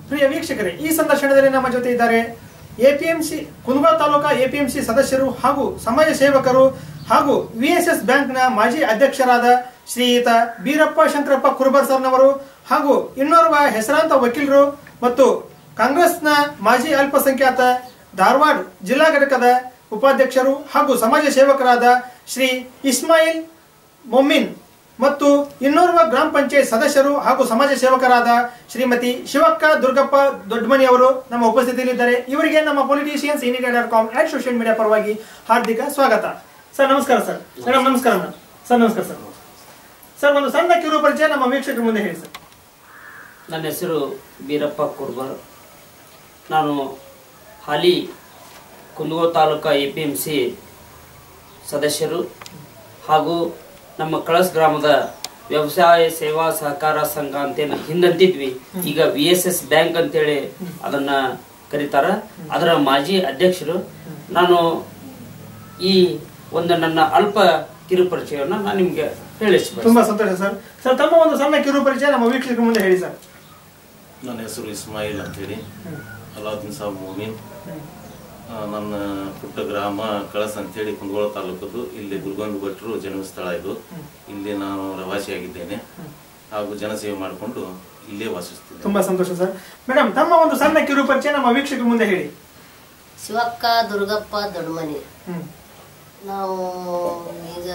ಪ್ರಿಯ ವೀಕ್ಷಕರೇ ಈ ಸಂದರ್ಶನದಲ್ಲಿ ನಮ್ಮ ಜೊತೆ ಇದ್ದಾರೆ ಎಪಿಎಂಸಿ ಕುಂದಗೋಳ ತಾಲೂಕಾ ಎಪಿಎಂಸಿ ಸದಸ್ಯರು ಹಾಗೂ ಸಮಾಜ ಸೇವಕರು ಹಾಗೂ ವಿಎಸ್ಎಸ್ ಬ್ಯಾಂಕ್ನ ಮಾಜಿ ಅಧ್ಯಕ್ಷರಾದ ಶ್ರೀಯುತ ಬೀರಪ್ಪ ಶಂಕರಪ್ಪ ಕುರುಬರ್ ಸರ್ನವರು ಹಾಗೂ ಇನ್ನೋರ್ವ ಹೆಸರಾಂತ ವಕೀಲರು ಮತ್ತು ಕಾಂಗ್ರೆಸ್ನ ಮಾಜಿ ಅಲ್ಪಸಂಖ್ಯಾತ ಧಾರವಾಡ ಜಿಲ್ಲಾ ಘಟಕದ ಉಪಾಧ್ಯಕ್ಷರು ಹಾಗೂ ಸಮಾಜ ಸೇವಕರಾದ ಶ್ರೀ ಇಸ್ಮಾಯಿಲ್ ಮೊಮ್ಮಿನ್ ಮತ್ತು ಇನ್ನೋರ್ವ ಗ್ರಾಮ ಪಂಚಾಯತ್ ಸದಸ್ಯರು ಹಾಗೂ ಸಮಾಜ ಸೇವಕರಾದ ಶ್ರೀಮತಿ ಶಿವಕ್ಕ ದುರ್ಗಪ್ಪ ದೊಡ್ಡಮನಿ ಅವರು ನಮ್ಮ ಉಪಸ್ಥಿತಿಯಲ್ಲಿದ್ದಾರೆ ಇವರಿಗೆ ನಮ್ಮ politicians India dot com and social media ಪರವಾಗಿ ಹಾರ್ದಿಕ ಸ್ವಾಗತ ಸರ್ ನಮಸ್ಕಾರ ಸರ್ ಮೇಡಮ್ ನಮಸ್ಕಾರ ಮೇಡಮ್ ಸರ್ ನಮಸ್ಕಾರ ಸರ್ ಸರ್ ಒಂದು ಸಣ್ಣ ಕಿರು ಪರಿಚಯ ನಮ್ಮ ವೀಕ್ಷಕರ ಮುಂದೆ ಹೇಳಿ ಸರ್ ನನ್ನ ಹೆಸರು ಬೀರಪ್ಪ ಕುರ್ಬರ್ ನಾನು ಹಾಲಿ Kundagol taluka A P M C ಸದಸ್ಯರು ಹಾಗೂ ನಮ್ಮ ಕಳಸ್ ಗ್ರಾಮದ ವ್ಯವಸಾಯ ಸೇವಾ ಸಹಕಾರ ಸಂಘ ಅಂತೇನು ಹಿಂದಂತಿದ್ವಿ ಈಗ ವಿ ಎಸ್ ಎಸ್ ಬ್ಯಾಂಕ್ ಅಂತೇಳಿ ಅದನ್ನ ಕರೀತಾರ ಅದರ ಮಾಜಿ ಅಧ್ಯಕ್ಷರು ನಾನು ಈ ಒಂದು ನನ್ನ ಅಲ್ಪ ಕಿರುಪರಿಚಯವನ್ನು ನಾನು ನಿಮಗೆ ಹೇಳಿಸ್ಬೇಕು ತುಂಬಾ ಸಂತೋಷ ಸರ್ ಸರ್ ತಮ್ಮ ಒಂದು ಸಣ್ಣ ಕಿರು ಪರಿಚಯ ನಮ್ಮ ವೀಕ್ಷಕರ ಮುಂದೆ ಹೇಳಿ ಸರ್ ನನ್ನ ಹೆಸರು ಇಸ್ಮಾಯಿಲ್ ಅಂತೇಳಿ ಅಲಾವುದ್ದೀನ್ ಸಾಬ್ ಮೊಮೀನ್ ಆ, ನನ್ನ ಪುಟ್ಟ ಗ್ರಾಮ ಕಳಸ್ ಅಂತೇಳಿ ಕುಂದಗೋಳ ತಾಲೂಕದ್ದು ಇಲ್ಲಿ ಗುರುಗೊಂದು ಭಟ್ರು ಜನ್ಮಸ್ಥಳ ಇದು ಇಲ್ಲಿ ನಾನು ಪ್ರವಾಸಿಯಾಗಿದ್ದೇನೆ ಹಾಗೂ ಜನಸೇವೆ ಮಾಡಿಕೊಂಡು ಇಲ್ಲೇ ವಾಸಿಸ್ತಿದ್ದೇನೆ ತುಂಬಾ ಸಂತೋಷ ಸರ್ ಮೇಡಮ್ ತಮ್ಮ ಒಂದು ಸಣ್ಣ ಕಿರು ಪರಿಚಯ ನಮ್ಮ ವೀಕ್ಷಕರ ಮುಂದೆ ಹೇಳಿ ಶಿವಕ್ಕ ದುರ್ಗಪ್ಪ ದೊಡ್ಡಮನಿ ಹ್ಮ್ ನಾವು ಈಗ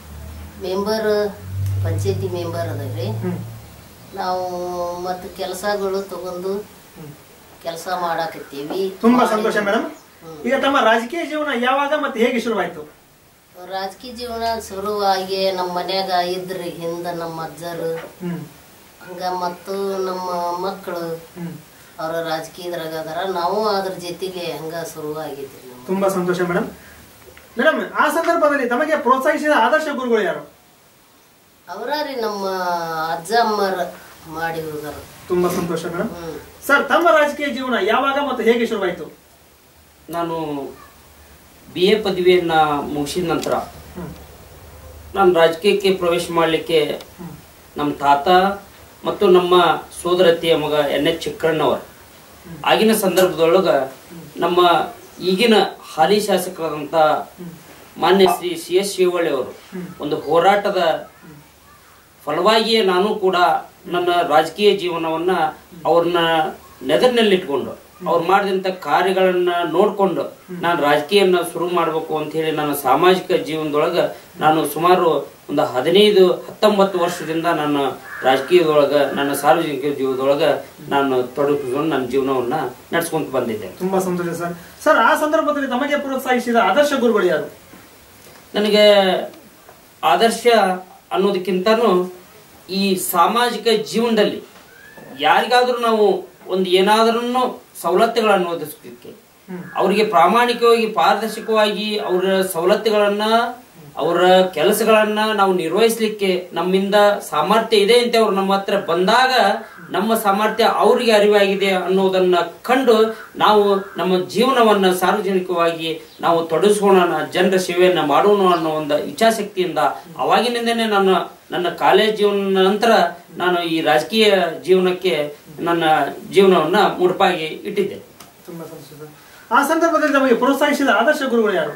ಮೆಂಬರ್ ಪಂಚಾಯತಿ ಮೆಂಬರ್ ಅದಾವ್ರಿ ಹ್ಮ್ ನಾವು ಮತ್ತು ಕೆಲಸಗಳು ತಗೊಂಡು ಹ್ಮ್. ಕೆಲಸ ಮಾಡಾಕತ್ತೀವಿ ತುಂಬಾ ಸಂತೋಷ ಮೇಡಮ್ ಈಗ ತಮ್ಮ ರಾಜಕೀಯ ಜೀವನ ಯಾವಾಗ ಮತ್ತೆ ಹೇಗೆ ಶುರುವಾಯ್ತು ರಾಜಕೀಯ ಜೀವನ ಶುರುವಾಗಿ ನಮ್ಮ ಮನ್ಯಾಗ ಇದ್ರಿ ಹಿಂದ ನಮ್ಮ ಅಜ್ಜರು ಹ್ಮ್ ಹಂಗ ಮತ್ತು ನಮ್ಮ ಮಕ್ಕಳು ಹ್ಮ್ ಅವ್ರ ರಾಜಕೀಯದ್ರಾಗ ಅದಾರ ನಾವು ಅದ್ರ ಜೊತೆಗೆ ಹಂಗ ಶುರುವಾಗೈತ್ರಿ ನಮ್ದು ತುಂಬಾ ಸಂತೋಷ ಮೇಡಮ್ ಮೇಡಮ್ ಆ ಸಂದರ್ಭದಲ್ಲಿ ತಮಗೆ ಪ್ರೋತ್ಸಾಹಿಸಿದ ಆದರ್ಶ ಗುರುಗಳು ಯಾರು ಅವರ ರೀ ನಮ್ಮ ಅಜ್ಜ ಅಮ್ಮರ ಮಾಡಿ ಹೋದಾರ ತುಂಬಾ ಸಂತೋಷ ಮೇಡಮ್ ಹ್ಮ್ ಸರ್ ತಮ್ಮ ರಾಜಕೀಯ ಜೀವನ ಯಾವಾಗ ಮತ್ತು ಹೇಗೆ ಶುರುವಾಯ್ತು ನಾನು ಬಿ ಎ ಪದವಿಯನ್ನು ಮುಗಿಸಿದ ನಂತರ ಹ್ಮ್ ನಾನು ರಾಜಕೀಯಕ್ಕೆ ಪ್ರವೇಶ ಮಾಡಲಿಕ್ಕೆ ನಮ್ಮ ತಾತ ಮತ್ತು ನಮ್ಮ ಸೋದರತಿಯ ಮಗ ಎನ್ ಎಚ್ ಚಿಕ್ಕಣ್ಣವರ್ ಆಗಿನ ಸಂದರ್ಭದೊಳಗೆ ನಮ್ಮ ಈಗಿನ ಹಾಲಿ ಶಾಸಕರಾದಂಥ ಮಾನ್ಯ ಶ್ರೀ ಸಿ ಎಸ್ ಶಿವಳ್ಳಿ ಅವರು ಒಂದು ಹೋರಾಟದ ಫಲವಾಗಿಯೇ ನಾನು ಕೂಡ ನನ್ನ ರಾಜಕೀಯ ಜೀವನವನ್ನ ಅವ್ರನ್ನ ನೆದರಿನಲ್ಲಿಟ್ಕೊಂಡು ಅವ್ರು ಮಾಡಿದಂಥ ಕಾರ್ಯಗಳನ್ನ ನೋಡ್ಕೊಂಡು ನಾನು ರಾಜಕೀಯನ ಶುರು ಮಾಡಬೇಕು ಅಂತ ಹೇಳಿ ನನ್ನ ಸಾಮಾಜಿಕ ಜೀವನದೊಳಗೆ ನಾನು ಸುಮಾರು ಒಂದು ಹದಿನೈದು ಹತ್ತೊಂಬತ್ತು ವರ್ಷದಿಂದ ನನ್ನ ರಾಜಕೀಯದೊಳಗೆ ನನ್ನ ಸಾರ್ವಜನಿಕ ಜೀವನದೊಳಗೆ ನಾನು ತೊಡಗಿಸ್ಕೊಂಡು ನನ್ನ ಜೀವನವನ್ನ ನಡೆಸ್ಕೊಂತ ಬಂದಿದ್ದೆ ತುಂಬಾ ಸಂತೋಷ ಸರ್ ಸರ್ ಆ ಸಂದರ್ಭದಲ್ಲಿ ತಮಗೆ ಪ್ರೋತ್ಸಾಹಿಸಿದ ಆದರ್ಶ ಗುರುಗಳು ಯಾರು ನನಗೆ ಆದರ್ಶ ಅನ್ನೋದಕ್ಕಿಂತನೂ ಈ ಸಾಮಾಜಿಕ ಜೀವನದಲ್ಲಿ ಯಾರಿಗಾದ್ರೂ ನಾವು ಒಂದು ಏನಾದ್ರೂ ಸವಲತ್ತುಗಳನ್ನು ಒದಗಿಸ್ಲಿಕ್ಕೆ ಅವರಿಗೆ ಪ್ರಾಮಾಣಿಕವಾಗಿ ಪಾರದರ್ಶಕವಾಗಿ ಅವರ ಸವಲತ್ತುಗಳನ್ನ ಅವರ ಕೆಲಸಗಳನ್ನ ನಾವು ನಿರ್ವಹಿಸ್ಲಿಕ್ಕೆ ನಮ್ಮಿಂದ ಸಾಮರ್ಥ್ಯ ಇದೆ ಅಂತ ಅವ್ರು ನಮ್ಮ ಹತ್ರ ಬಂದಾಗ ನಮ್ಮ ಸಾಮರ್ಥ್ಯ ಅವ್ರಿಗೆ ಅರಿವಾಗಿದೆ ಅನ್ನೋದನ್ನ ಕಂಡು ನಾವು ನಮ್ಮ ಜೀವನವನ್ನ ಸಾರ್ವಜನಿಕವಾಗಿ ನಾವು ತೊಡಗಿಸ್ಕೊಳ್ಳೋಣ ಜನರ ಸೇವೆಯನ್ನ ಮಾಡೋಣ ಅನ್ನೋ ಒಂದು ಇಚ್ಛಾಶಕ್ತಿಯಿಂದ ಅವಾಗಿನಿಂದನೇ ನನ್ನ ನನ್ನ ಕಾಲೇಜ್ ಜೀವನ ನಂತರ ನಾನು ಈ ರಾಜಕೀಯ ಜೀವನಕ್ಕೆ ನನ್ನ ಜೀವನವನ್ನ ಮುಡುಪಾಗಿ ಇಟ್ಟಿದ್ದೆ ತುಂಬಾ ಸಂತೋಷ ಸರ್ ಆ ಸಂದರ್ಭದಲ್ಲಿ ನಮಗೆ ಪ್ರೋತ್ಸಾಹಿಸಿದ ಆದರ್ಶ ಗುರುಗಳು ಯಾರು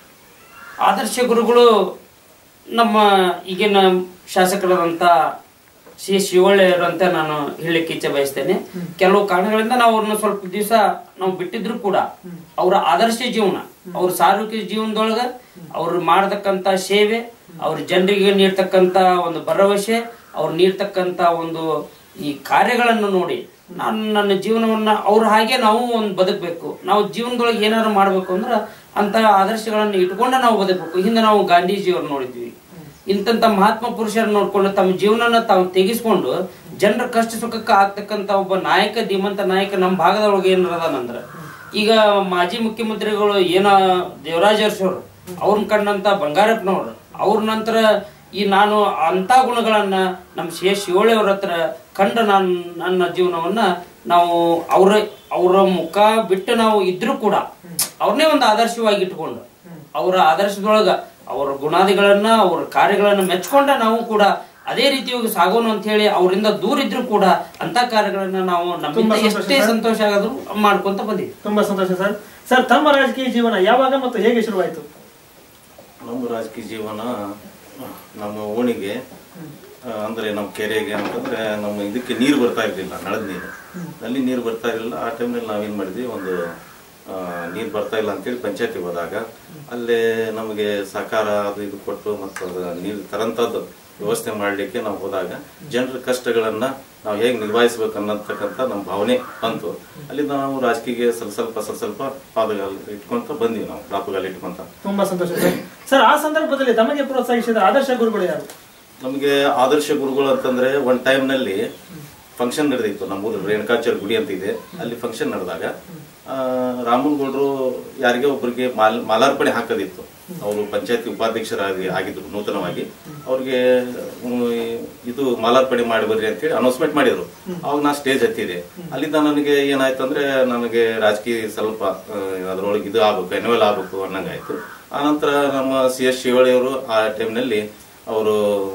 ಆದರ್ಶ ಗುರುಗಳು ನಮ್ಮ ಈಗಿನ ಶಾಸಕರಾದಂಥ ಸಿ ಎಸ್ ಶಿವಳ್ಳಿಯವರು ಅಂತ ನಾನು ಹೇಳಲಿಕ್ಕೆ ಇಚ್ಛೆ ಬಯಸ್ತೇನೆ ಕೆಲವು ಕಾರಣಗಳಿಂದ ನಾವು ಅವ್ರನ್ನ ಸ್ವಲ್ಪ ದಿವಸ ನಾವು ಬಿಟ್ಟಿದ್ರು ಕೂಡ ಅವರ ಆದರ್ಶ ಜೀವನ ಅವ್ರ ಸಾರ್ವಜನಿಕ ಜೀವನದೊಳಗ ಅವ್ರು ಮಾಡತಕ್ಕಂತ ಸೇವೆ ಅವ್ರ ಜನರಿಗೆ ನೀಡ್ತಕ್ಕಂತ ಒಂದು ಭರವಸೆ ಅವ್ರು ನೀಡ್ತಕ್ಕಂತ ಒಂದು ಈ ಕಾರ್ಯಗಳನ್ನು ನೋಡಿ ನಾನು ನನ್ನ ಜೀವನವನ್ನ ಅವ್ರ ಹಾಗೆ ನಾವು ಒಂದು ಬದುಕಬೇಕು ನಾವು ಜೀವನದೊಳಗೆ ಏನಾದ್ರು ಮಾಡ್ಬೇಕು ಅಂದ್ರೆ ಅಂತ ಆದರ್ಶಗಳನ್ನು ಇಟ್ಕೊಂಡು ನಾವು ಬದುಕಬೇಕು ಹಿಂದೆ ನಾವು ಗಾಂಧೀಜಿಯವ್ರು ನೋಡಿದ್ವಿ ಇಂಥ ಮಹಾತ್ಮ ಪುರುಷರನ್ನ ನೋಡ್ಕೊಂಡು ತಮ್ಮ ಜೀವನನ ತಾವು ತೆಗೆಸ್ಕೊಂಡು ಜನರ ಕಷ್ಟ ಸುಖಕ್ಕೆ ಆಗ್ತಕ್ಕಂತ ಒಬ್ಬ ನಾಯಕ ಧೀಮಂತ ನಾಯಕ ನಮ್ಮ ಭಾಗದೊಳಗೆ ಏನಾರದಾನಂದ್ರ ಈಗ ಮಾಜಿ ಮುಖ್ಯಮಂತ್ರಿಗಳು ಏನ ದೇವರಾಜ ಅರಸರು ಅವ್ರನ್ನ ಕಂಡಂತ ಬಂಗಾರಪ್ಪನವ್ರು ಅವ್ರ ನಂತರ ಈ ನಾನು ಅಂತ ಗುಣಗಳನ್ನ ನಮ್ಮ ಸಿ ಎಸ್ ಶಿವಳ್ಳಿ ಅವ್ರ ಹತ್ರ ಕಂಡು ನಾನು ನನ್ನ ಜೀವನವನ್ನ ನಾವು ಅವ್ರ ಅವರ ಮುಖ ಬಿಟ್ಟು ನಾವು ಇದ್ರೂ ಕೂಡ ಅವ್ರನ್ನೇ ಒಂದು ಆದರ್ಶವಾಗಿ ಇಟ್ಕೊಂಡು ಅವರ ಆದರ್ಶದೊಳಗ ಅವರ ಗುಣಾದಿಗಳನ್ನ ಅವರ ಕಾರ್ಯಗಳನ್ನ ಮೆಚ್ಕೊಂಡ ನಾವು ಕೂಡ ಅದೇ ರೀತಿಯಾಗಿ ಸಾಗೋಣ ಅಂತ ಹೇಳಿ ಅವರಿಂದ ದೂರ ಇದ್ರೂ ಕೂಡ ಅಂತ ಕಾರ್ಯಗಳನ್ನ ನಾವು ನಮ್ಮಿಂದ ತುಂಬಾ ಸಂತೋಷ ಎಷ್ಟೇ ಸರ್. ಸಂತೋಷ ಆಗಾದ್ರೂ ಮಾಡ್ಕೊಂತ ಬಂದಿವಿ ತುಂಬಾ ಸಂತೋಷ ಸರ್ ಸರ್ ತಮ್ಮ ರಾಜಕೀಯ ಜೀವನ ಯಾವಾಗ ಮತ್ತು ಹೇಗೆ ಶುರುವಾಯಿತು ನಮ್ಮ ರಾಜಕೀಯ ಜೀವನ ನಮ್ಮ ಓಣಿಗೆ ಆ, ಅಂದ್ರೆ ನಮ್ಮ ಕೆರೆಗೆ ಅಂತಂದ್ರೆ ನಮ್ಮ ಇದಕ್ಕೆ ನೀರು ಬರ್ತಾ ಇರಲಿಲ್ಲ ನಳದ ನೀರು ನಲ್ಲಿ ನೀರು ಬರ್ತಾ ಇರಲಿಲ್ಲ ಆ ಟೈಮ್ನಲ್ಲಿ ನಾವೇನ್ ಮಾಡಿದ್ವಿ ಒಂದು ಆ, ನೀರು ಬರ್ತಾ ಇಲ್ಲ ಅಂತೇಳಿ ಪಂಚಾಯತಿಗೆ ಹೋದಾಗ ಅಲ್ಲೇ ನಮಗೆ ಸಹಕಾರ ಅದು ಇದು ಕೊಟ್ಟು ಮತ್ತು ಅದು ನೀರು ತರಂತದ್ದು ವ್ಯವಸ್ಥೆ ಮಾಡಲಿಕ್ಕೆ ನಾವು ಹೋದಾಗ ಜನರ ಕಷ್ಟಗಳನ್ನ ನಾವು ಹೇಗೆ ನಿಭಾಯಿಸ್ಬೇಕು ಅನ್ನತಕ್ಕಂಥ ನಮ್ಮ ಭಾವನೆ ಬಂತು ಅಲ್ಲಿಂದ ನಾವು ರಾಜಕೀಯ ಸ್ವಲ್ಪ ಸ್ವಲ್ಪ ಸ್ವಲ್ಪ ಸ್ವಲ್ಪ ಪಾದಗಾಲ ಇಟ್ಕೊಂತ ಬಂದ್ವಿ ನಾವು ದಾಪುಗಾಲ ಇಟ್ಕೊಂತ ತುಂಬಾ ಸಂತೋಷ ಸರ್ ಸರ್ ಆ ಸಂದರ್ಭದಲ್ಲಿ ತಮಗೆ ಪ್ರೋತ್ಸಾಹಿಸಿದ ಆದರ್ಶ ಗುರುಗಳು ಯಾರು ನಮಗೆ ಆದರ್ಶ ಗುರುಗಳು ಅಂತಂದ್ರೆ ಒನ್ ಟೈಮ್ ನಲ್ಲಿ ಫಂಕ್ಷನ್ ನಡೆದಿತ್ತು ನಮ್ಮೂರು ರೇಣುಕಾಚಾರ್ಯ ಗುಡಿ ಅಂತ ಇದೆ ಅಲ್ಲಿ ಫಂಕ್ಷನ್ ನಡೆದಾಗ ರಾಮನಗೌಡರು ಯಾರಿಗೆ ಒಬ್ಬರಿಗೆ ಮಾಲ್ ಮಾಲಾರ್ಪಣೆ ಹಾಕೋದಿತ್ತು ಅವರು ಪಂಚಾಯತಿ ಉಪಾಧ್ಯಕ್ಷರಾಗಿ ಆಗಿದ್ರು ನೂತನವಾಗಿ ಅವ್ರಿಗೆ ಉಮ್, ಇದು ಮಾಲಾರ್ಪಣೆ ಮಾಡಿ ಬರ್ರಿ ಅಂತೇಳಿ ಅನೌನ್ಸ್ಮೆಂಟ್ ಮಾಡಿದ್ರು ಅವಾಗ ನಾ ಸ್ಟೇಜ್ ಹತ್ತಿದೆ ಅಲ್ಲಿಂದ ನನಗೆ ಏನಾಯ್ತು ಅಂದ್ರೆ ನನಗೆ ರಾಜಕೀಯ ಸ್ವಲ್ಪ ಆ, ಅದ್ರೊಳಗೆ ಇದು ಆಗ್ಬೇಕು ಎನ್ವೆಲ್ ಆಗ್ಬೇಕು ಅನ್ನಂಗಾಯ್ತು ಆನಂತರ ನಮ್ಮ ಸಿ ಎಸ್ ಶಿವಳ್ಳಿ ಅವರು ಆ ಟೈಮ್ನಲ್ಲಿ ಅವರು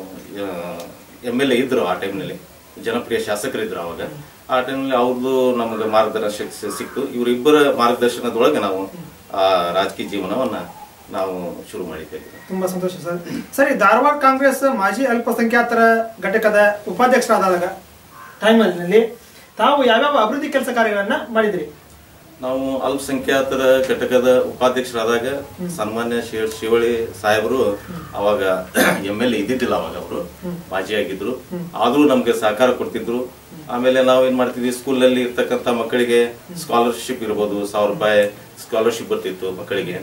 ಎಮ್ ಎಲ್ ಎ ಇದ್ರು ಆ ಟೈಮ್ನಲ್ಲಿ ಜನಪ್ರಿಯ ಶಾಸಕರಿದ್ರು ಅವಾಗ ಆ ಟೈಮ್ನಲ್ಲಿ ಅವ್ರದ್ದು ನಮಗೆ ಮಾರ್ಗದರ್ಶನ ಸಿ- ಸಿಕ್ತು ಇವರಿಬ್ಬರ ಮಾರ್ಗದರ್ಶನದೊಳಗೆ ನಾವು ಆ ರಾಜಕೀಯ ಜೀವನವನ್ನ ನಾವು ಶುರು ಮಾಡಿದ್ದೇವೆ ತುಂಬಾ ಸಂತೋಷ ಸರ್ ಸರಿ ಧಾರವಾಡ ಕಾಂಗ್ರೆಸ್ ಮಾಜಿ ಅಲ್ಪಸಂಖ್ಯಾತರ ಘಟಕದ ಉಪಾಧ್ಯಕ್ಷರಾದಾಗ ಟೈಮ್ನಲ್ಲಿ ತಾವು ಯಾವ್ಯಾವ ಅಭಿವೃದ್ಧಿ ಕೆಲಸ ಕಾರ್ಯಗಳನ್ನ ಮಾಡಿದ್ರಿ ನಾವು ಅಲ್ಪಸಂಖ್ಯಾತರ ಘಟಕದ ಉಪಾಧ್ಯಕ್ಷರಾದಾಗ ಸನ್ಮಾನ್ಯ ಶಿವ ಶಿವಳಿ ಸಾಹೇಬರು ಅವಾಗ ಎಂ ಎಲ್ ಎ ಇದ್ದಿದ್ದಿಲ್ಲ ಅವಾಗ ಅವರು ಮಾಜಿ ಆಗಿದ್ರು ಆದ್ರೂ ನಮ್ಗೆ ಸಹಕಾರ ಕೊಡ್ತಿದ್ರು ಆಮೇಲೆ ನಾವು ಏನ್ ಮಾಡ್ತಿದ್ವಿ ಸ್ಕೂಲಲ್ಲಿ ಇರ್ತಕ್ಕಂಥ ಮಕ್ಕಳಿಗೆ ಸ್ಕಾಲರ್ಶಿಪ್ ಇರ್ಬೋದು ಸಾವಿರ ರೂಪಾಯಿ ಸ್ಕಾಲರ್ಶಿಪ್ ಬರ್ತಿತ್ತು ಮಕ್ಕಳಿಗೆ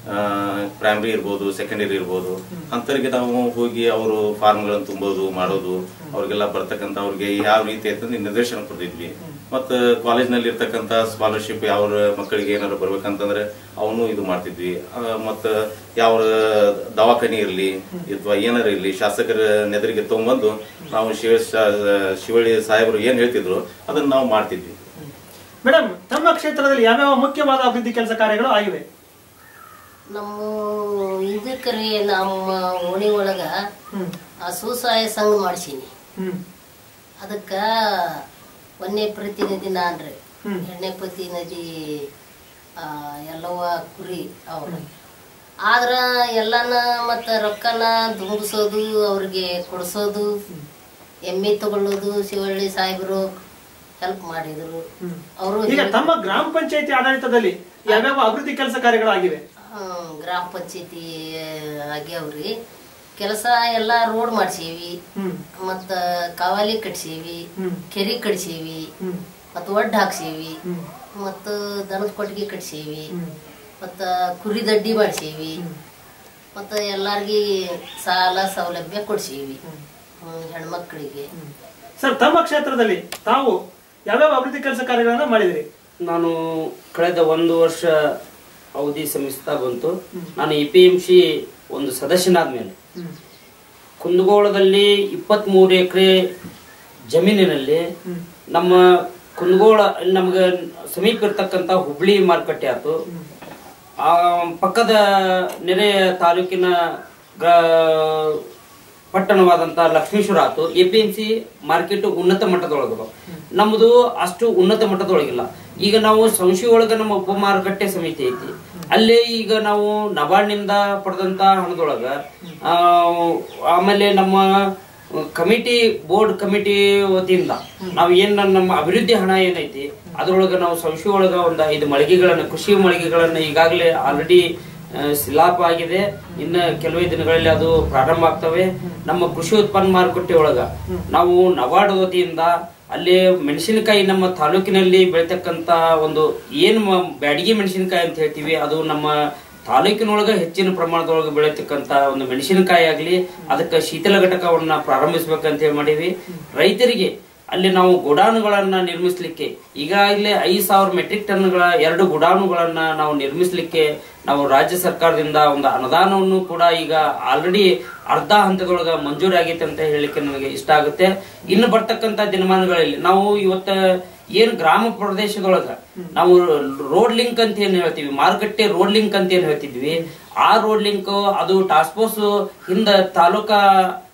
ಪ್ರೈಮರಿ ಇರ್ಬೋದು ಸೆಕೆಂಡರಿ ಇರ್ಬೋದು ಅಂತವರಿಗೆ ನಾವು ಹೋಗಿ ಅವರು ಫಾರ್ಮ್ಗಳನ್ನು ತುಂಬೋದು ಮಾಡೋದು ಅವ್ರಿಗೆಲ್ಲ ಬರ್ತಕ್ಕಂಥ ಅವ್ರಿಗೆ ಯಾವ ರೀತಿ ಅಂತಂದ್ರೆ ನಿರ್ದೇಶನ ಕೊಡ್ತಿದ್ವಿ ಮತ್ತು ಕಾಲೇಜ್ನಲ್ಲಿ ಇರ್ತಕ್ಕಂಥ ಸ್ಕಾಲರ್ಶಿಪ್ ಯಾವ ಮಕ್ಕಳಿಗೆ ಏನಾದ್ರು ಬರ್ಬೇಕಂತಂದ್ರೆ ಅವನು ಇದು ಮಾಡ್ತಿದ್ವಿ ಮತ್ತು ಯಾವ ದವಾಖಾನೆ ಇರಲಿ ಅಥವಾ ಏನಾರ ಇರಲಿ ಶಾಸಕರ ನೆದರಿಗೆ ತಗೊಂಬಂದು ನಾವು ಶಿವ ಶಿವಳ್ಳಿ ಸಾಹೇಬರು ಏನ್ ಹೇಳ್ತಿದ್ರು ಅದನ್ನ ನಾವು ಮಾಡ್ತಿದ್ವಿ ಮೇಡಮ್ ತಮ್ಮ ಕ್ಷೇತ್ರದಲ್ಲಿ ಯಾವ್ಯಾವ ಮುಖ್ಯವಾದ ಅಭಿವೃದ್ಧಿ ಕೆಲಸ ಕಾರ್ಯಗಳು ಆಗಿವೆ ನಮ್ಮ ಇದಕ್ರಿ ನಮ್ಮ ಓಣಿ ಒಳಗ ಹ್ಮ್ ಆ ಸ್ವಸಹಾಯ ಸಂಘ ಮಾಡ್ಸೀನಿ ಹ್ಮ್ ಅದಕ್ಕ ಒಂದನೇ ಪ್ರತಿನಿಧಿ ನಾನ್ರಿ ಹ್ಮ್. ಎರಡನೇ ಪ್ರತಿನಿಧಿ ಆ, ಎಲ್ಲವ ಕುರಿ ಅವ್ರ ಆದ್ರ ಎಲ್ಲನ ಮತ್ತ ರೊಕ್ಕನ ದುಂಬಿಸೋದು ಅವ್ರಿಗೆ ಕೊಡ್ಸೋದು ಎಮ್ಮೆ ತಗೊಳ್ಳೋದು ಶಿವಳ್ಳಿ ಸಾಹೇಬರು ಹೆಲ್ಪ್ ಮಾಡಿದ್ರು ಹ್ಮ್. ಅವರು ಈಗ ತಮ್ಮ ಗ್ರಾಮ ಪಂಚಾಯತಿ ಆಡಳಿತದಲ್ಲಿ ಯಾವ್ಯಾವ ಅಭಿವೃದ್ಧಿ ಕೆಲಸ ಕಾರ್ಯಗಳು ಆಗಿವೆ ಗ್ರಾಮ ಪಂಚಾಯತಿ ಆಗ್ಯಾವ್ರಿ ಕೆಲಸ ಎಲ್ಲ ರೋಡ್ ಮಾಡ್ಸೀವಿ ಹ್ಮ್ ಮತ್ತ ಕಾವಾಲಿ ಕಟ್ಸೀವಿ ಹ್ಮ್. ಕೆರಿ ಕಟ್ಸೀವಿ ಹ್ಮ್ ಮತ್ತ ಒಡ್ಡ ಹಾಕ್ಸೀವಿ ಹ್ಮ್ ಮತ್ತ ದನದ ಕೊಟ್ಟಿಗೆ ಕಟ್ಸೀವಿ ಹ್ಮ್. ಮತ್ತ ಕುರಿ ದಡ್ಡಿ ಮಾಡ್ಸೀವಿ ಮತ್ತ ಎಲ್ಲಾರ್ಗಿ ಸಾಲ ಸೌಲಭ್ಯ ಕೊಡ್ಸೀವಿ ಹ್ಮ್, ಹೆಣ್ಮಕ್ಳಿಗೆ ಸರ್ ತಮ್ಮ ಕ್ಷೇತ್ರದಲ್ಲಿ ತಾವು ಯಾವ್ಯಾವ ಅಭಿವೃದ್ಧಿ ಕೆಲಸ ಕಾರ್ಯಗಳನ್ನ ಮಾಡಿದ್ರಿ ನಾನು ಕಳೆದ ಒಂದು ವರ್ಷ ಅವಧಿ ಸಮಿಸ್ತಾ ಬಂತು ನಾನು ಇ ಪಿ ಎಂ ಸಿ ಒಂದು ಸದಸ್ಯನಾದ ಮೇಲೆ ಹ್ಮ್. ಕುಂದಗೋಳದಲ್ಲಿ ಇಪ್ಪತ್ತ್ಮೂರು ಎಕರೆ ಜಮೀನಿನಲ್ಲಿ ನಮ್ಮ ಕುಂದಗೋಳ ನಮ್ಗೆ ಸಮೀಪ ಇರ್ತಕ್ಕಂಥ ಹುಬ್ಳಿ ಮಾರುಕಟ್ಟೆ ಆಯ್ತು ಆ ಪಕ್ಕದ ನೆರೆಯ ತಾಲೂಕಿನ ಗ- ಪಟ್ಟಣವಾದಂಥ ಲಕ್ಷ್ಮೀಶ್ವರ ಆತು A P M C market ಉನ್ನತ ಮಟ್ಟದೊಳಗದು ನಮ್ಮದು ಅಷ್ಟು ಉನ್ನತ ಮಟ್ಟದೊಳಗಿಲ್ಲ ಈಗ ನಾವು ಸಂಶಿ ಒಳಗ ನಮ್ಮ ಉಪ ಮಾರುಕಟ್ಟೆ ಸಮಿತಿ ಐತಿ ಅಲ್ಲೇ ಈಗ ನಾವು ನಬಾರ್ಡ್ನಿಂದ ಪಡೆದಂತ ಹಣದೊಳಗ ಆ, ಆಮೇಲೆ ನಮ್ಮ ಕಮಿಟಿ ಬೋರ್ಡ್ ಕಮಿಟಿ ವತಿಯಿಂದ ನಾವು ಏನ್ ನಮ್ಮ ಅಭಿವೃದ್ಧಿ ಹಣ ಏನೈತಿ ಅದ್ರೊಳಗ ನಾವು ಸಂಶಿ ಒಳಗ ಒಂದು ಐದು ಮಳಿಗೆಗಳನ್ನ ಕೃಷಿ ಮಳಿಗೆಗಳನ್ನ ಈಗಾಗಲೇ ಆಲ್ರೆಡಿ ಸಿಲಾಪ್ ಆಗಿದೆ ಇನ್ನು ಕೆಲವೇ ದಿನಗಳಲ್ಲಿ ಅದು ಪ್ರಾರಂಭ ಆಗ್ತವೆ ನಮ್ಮ ಕೃಷಿ ಉತ್ಪನ್ನ ಮಾರುಕಟ್ಟೆ ಒಳಗ ನಾವು ನವಾರ್ಡ್ ವತಿಯಿಂದ ಅಲ್ಲಿ ಮೆಣಸಿನಕಾಯಿ ನಮ್ಮ ತಾಲೂಕಿನಲ್ಲಿ ಬೆಳಿತಕ್ಕಂತ ಒಂದು ಏನು ಮ- ಬ್ಯಾಡಗಿ ಮೆಣಸಿನಕಾಯಿ ಅಂತ ಹೇಳ್ತೀವಿ ಅದು ನಮ್ಮ ತಾಲೂಕಿನೊಳಗ ಹೆಚ್ಚಿನ ಪ್ರಮಾಣದೊಳಗೆ ಬೆಳೀತಕ್ಕಂತ ಒಂದು ಮೆಣಸಿನಕಾಯಿ ಆಗಲಿ ಅದಕ್ಕೆ ಶೀತಲ ಘಟಕವನ್ನ ಪ್ರಾರಂಭಿಸ್ಬೇಕಂತ ಹೇಳಿ ಮಾಡೀವಿ ರೈತರಿಗೆ ಅಲ್ಲಿ ನಾವು ಗೋಡಾನುಗಳನ್ನ ನಿರ್ಮಿಸ್ಲಿಕ್ಕೆ ಈಗಾಗಲೇ ಐದು ಸಾವಿರ ಮೆಟ್ರಿಕ್ ಟನ್ಗಳ ಎರಡು ಗೋಡಾನುಗಳನ್ನ ನಾವು ನಿರ್ಮಿಸ್ಲಿಕ್ಕೆ ನಾವು ರಾಜ್ಯ ಸರ್ಕಾರದಿಂದ ಒಂದು ಅನುದಾನವನ್ನು ಕೂಡ ಈಗ ಆಲ್ರೆಡಿ ಅರ್ಧ ಹಂತದೊಳಗ ಮಂಜೂರಾಗೈತೆ ಅಂತ ಹೇಳಲಿಕ್ಕೆ ನನಗೆ ಇಷ್ಟ ಆಗುತ್ತೆ ಇನ್ನು ಬರ್ತಕ್ಕಂತ ದಿನಮಾನಗಳಲ್ಲಿ ನಾವು ಇವತ್ತ ಏನ್ ಗ್ರಾಮ ಪ್ರದೇಶದೊಳಗ ನಾವು ರೋಡ್ ಲಿಂಕ್ ಅಂತ ಏನ್ ಹೇಳ್ತೀವಿ ಮಾರುಕಟ್ಟೆ ರೋಡ್ ಲಿಂಕ್ ಅಂತ ಏನ್ ಹೇಳ್ತಿದ್ವಿ ಆ ರೋಡ್ ಲಿಂಕ್ ಅದು ಟಾಸ್ಕ್ ಫೋರ್ಸ್ ಹಿಂದ ತಾಲೂಕಾ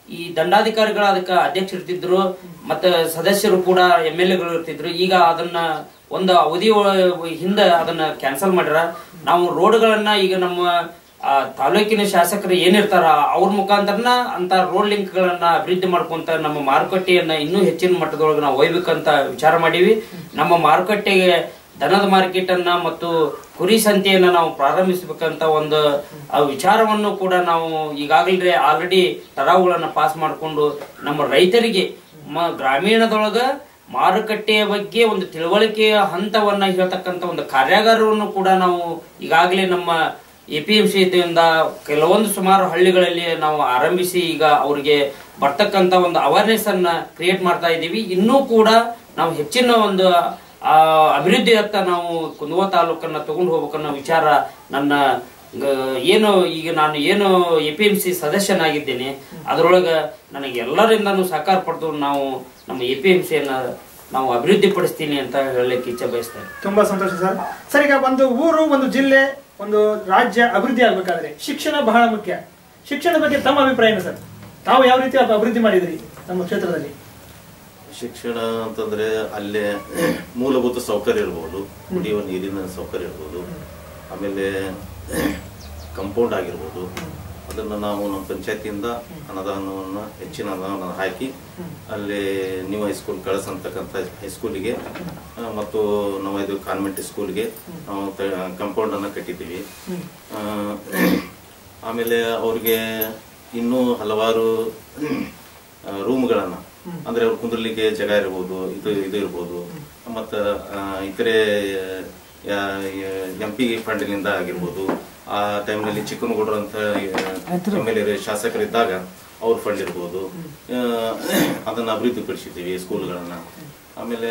ಈ ದಂಡಾಧಿಕಾರಿಗಳು ಅದಕ್ಕೆ ಅಧ್ಯಕ್ಷ ಇರ್ತಿದ್ರು ಮತ್ತೆ ಸದಸ್ಯರು ಕೂಡ ಎಮ್ ಎಲ್ ಎಗಳು ಇರ್ತಿದ್ರು ಈಗ ಅದನ್ನ ಒಂದು ಅವಧಿ ಒಳ- ಹಿಂದೆ ಅದನ್ನ ಕ್ಯಾನ್ಸಲ್ ಮಾಡ್ಯಾರ ನಾವು ರೋಡ್ಗಳನ್ನ ಈಗ ನಮ್ಮ ಆ, ತಾಲೂಕಿನ ಶಾಸಕರು ಏನಿರ್ತಾರ ಅವ್ರ ಮುಖಾಂತರನ ಅಂತ ರೋಡ್ ಲಿಂಕ್ ಗಳನ್ನ ಅಭಿವೃದ್ಧಿ ಮಾಡ್ಕೊಂತ ನಮ್ಮ ಮಾರುಕಟ್ಟೆಯನ್ನ ಇನ್ನೂ ಹೆಚ್ಚಿನ ಮಟ್ಟದೊಳಗೆ ನಾವು ಒಯ್ಬೇಕಂತ ವಿಚಾರ ಮಾಡೀವಿ ನಮ್ಮ ಮಾರುಕಟ್ಟೆಗೆ ದನದ ಮಾರ್ಕೆಟ್ ಅನ್ನ ಮತ್ತು ಕುರಿ ಸಂತೆಯನ್ನ ನಾವು ಪ್ರಾರಂಭಿಸಬೇಕಂತ ಒಂದು ಆ ವಿಚಾರವನ್ನು ಕೂಡ ನಾವು ಈಗಾಗಲೇ ಆಲ್ರೆಡಿ ತರಾವುಗಳನ್ನ ಪಾಸ್ ಮಾಡಿಕೊಂಡು ನಮ್ಮ ರೈತರಿಗೆ ಮ ಗ್ರಾಮೀಣದೊಳಗ ಮಾರುಕಟ್ಟೆಯ ಬಗ್ಗೆ ಒಂದು ತಿಳುವಳಿಕೆಯ ಹಂತವನ್ನ ಹೇಳ್ತಕ್ಕಂಥ ಒಂದು ಕಾರ್ಯಾಗಾರವನ್ನು ಕೂಡ ನಾವು ಈಗಾಗಲೇ ನಮ್ಮ ಎ ಪಿ ಎಂ ದಿಂದ ಕೆಲವೊಂದು ಸುಮಾರು ಹಳ್ಳಿಗಳಲ್ಲಿ ನಾವು ಆರಂಭಿಸಿ ಈಗ ಅವರಿಗೆ ಬರ್ತಕ್ಕಂಥ ಒಂದು ಅವೇರ್ನೆಸ್ ಅನ್ನ ಕ್ರಿಯೇಟ್ ಮಾಡ್ತಾ ಇದ್ದೀವಿ ಇನ್ನೂ ಕೂಡ ನಾವು ಹೆಚ್ಚಿನ ಒಂದು ಆ, ಅಭಿವೃದ್ಧಿಯತ್ತ ನಾವು ಕುಂದವ ತಾಲೂಕನ್ನ ತಗೊಂಡು ಹೋಗ್ಬೇಕನ್ನೋ ವಿಚಾರ ನನ್ನ ಗ- ಏನು ಈಗ ನಾನು ಏನು ಎ ಪಿ ಎಂ ಸಿ ಸದಸ್ಯನಾಗಿದ್ದೇನೆ ಅದರೊಳಗ ನನಗೆ ಎಲ್ಲರಿಂದನೂ ಸಹಕಾರ ಪಡೆದು ನಾವು ನಮ್ಮ ಎ ಪಿ ಎಂ ಸಿಯನ್ನ ನಾವು ಅಭಿವೃದ್ಧಿ ಪಡಿಸ್ತೀನಿ ಅಂತ ಹೇಳಲಿಕ್ಕೆ ಇಚ್ಛೆ ಬಯಸ್ತೇನೆ ತುಂಬಾ ಸಂತೋಷ ಸರ್ ಸರ್ ಈಗ ಒಂದು ಊರು ಒಂದು ಜಿಲ್ಲೆ ಒಂದು ರಾಜ್ಯ ಅಭಿವೃದ್ಧಿ ಆಗ್ಬೇಕಾದ್ರೆ ಶಿಕ್ಷಣ ಬಹಳ ಮುಖ್ಯ ಶಿಕ್ಷಣದ ಬಗ್ಗೆ ತಮ್ಮ ಅಭಿಪ್ರಾಯ ಏನು ಸರ್ ತಾವು ಯಾವ ರೀತಿ ಅಭಿ- ಅಭಿವೃದ್ಧಿ ಮಾಡಿದ್ರಿ ನಮ್ಮ ಕ್ಷೇತ್ರದಲ್ಲಿ ಶಿಕ್ಷಣ ಅಂತಂದ್ರೆ ಅಲ್ಲೇ ಮೂಲಭೂತ ಸೌಕರ್ಯ ಇರ್ಬೋದು ಕುಡಿಯುವ ನೀರಿನ ಸೌಕರ್ಯ ಇರ್ಬೋದು ಆಮೇಲೆ ಕಂಪೌಂಡ್ ಆಗಿರ್ಬೋದು ಅದನ್ನ ನಾವು ನಮ್ಮ ಪಂಚಾಯತಿಯಿಂದ ಅನುದಾನವನ್ನು ಹೆಚ್ಚಿನ ಅನುದಾನ ಹಾಕಿ ಅಲ್ಲಿ ನೀವು ಹೈಸ್ಕೂಲ್ ಕಳಿಸಂತಕ್ಕಂಥ ಹೈಸ್ಕೂಲಿಗೆ ಆ, ಮತ್ತು ನಾವು ಇದು ಕಾನ್ವೆಂಟ್ ಸ್ಕೂಲ್ಗೆ ನಾವು ಕಂಪೌಂಡ್ ಅನ್ನ ಕಟ್ಟಿದ್ದೀವಿ ಆ, ಆಮೇಲೆ ಅವ್ರಿಗೆ ಇನ್ನೂ ಹಲವಾರು ರೂಮ್ಗಳನ್ನ ಅಂದ್ರೆ ಅವ್ರು ಕುಂದ್ರಲಿಕ್ಕೆ ಜಾಗ ಇರ್ಬೋದು ಇದು ಇದು ಇರ್ಬೋದು ಮತ್ತು ಇತರೆ ಎಂ ಪಿ ಫಂಡ್ನಿಂದ ಆಗಿರ್ಬೋದು ಆ ಟೈಮ್ನಲ್ಲಿ ಚಿಕ್ಕನಗೌಡರು ಅಂತ ಎಮ್ ಎಲ್ ಎ ಶಾಸಕರಿದ್ದಾಗ ಅವ್ರ ಫಂಡ್ ಇರ್ಬೋದು ಆ, ಅದನ್ನ ಅಭಿವೃದ್ಧಿಪಡಿಸಿದ್ದೀವಿ ಸ್ಕೂಲ್ಗಳನ್ನ ಆಮೇಲೆ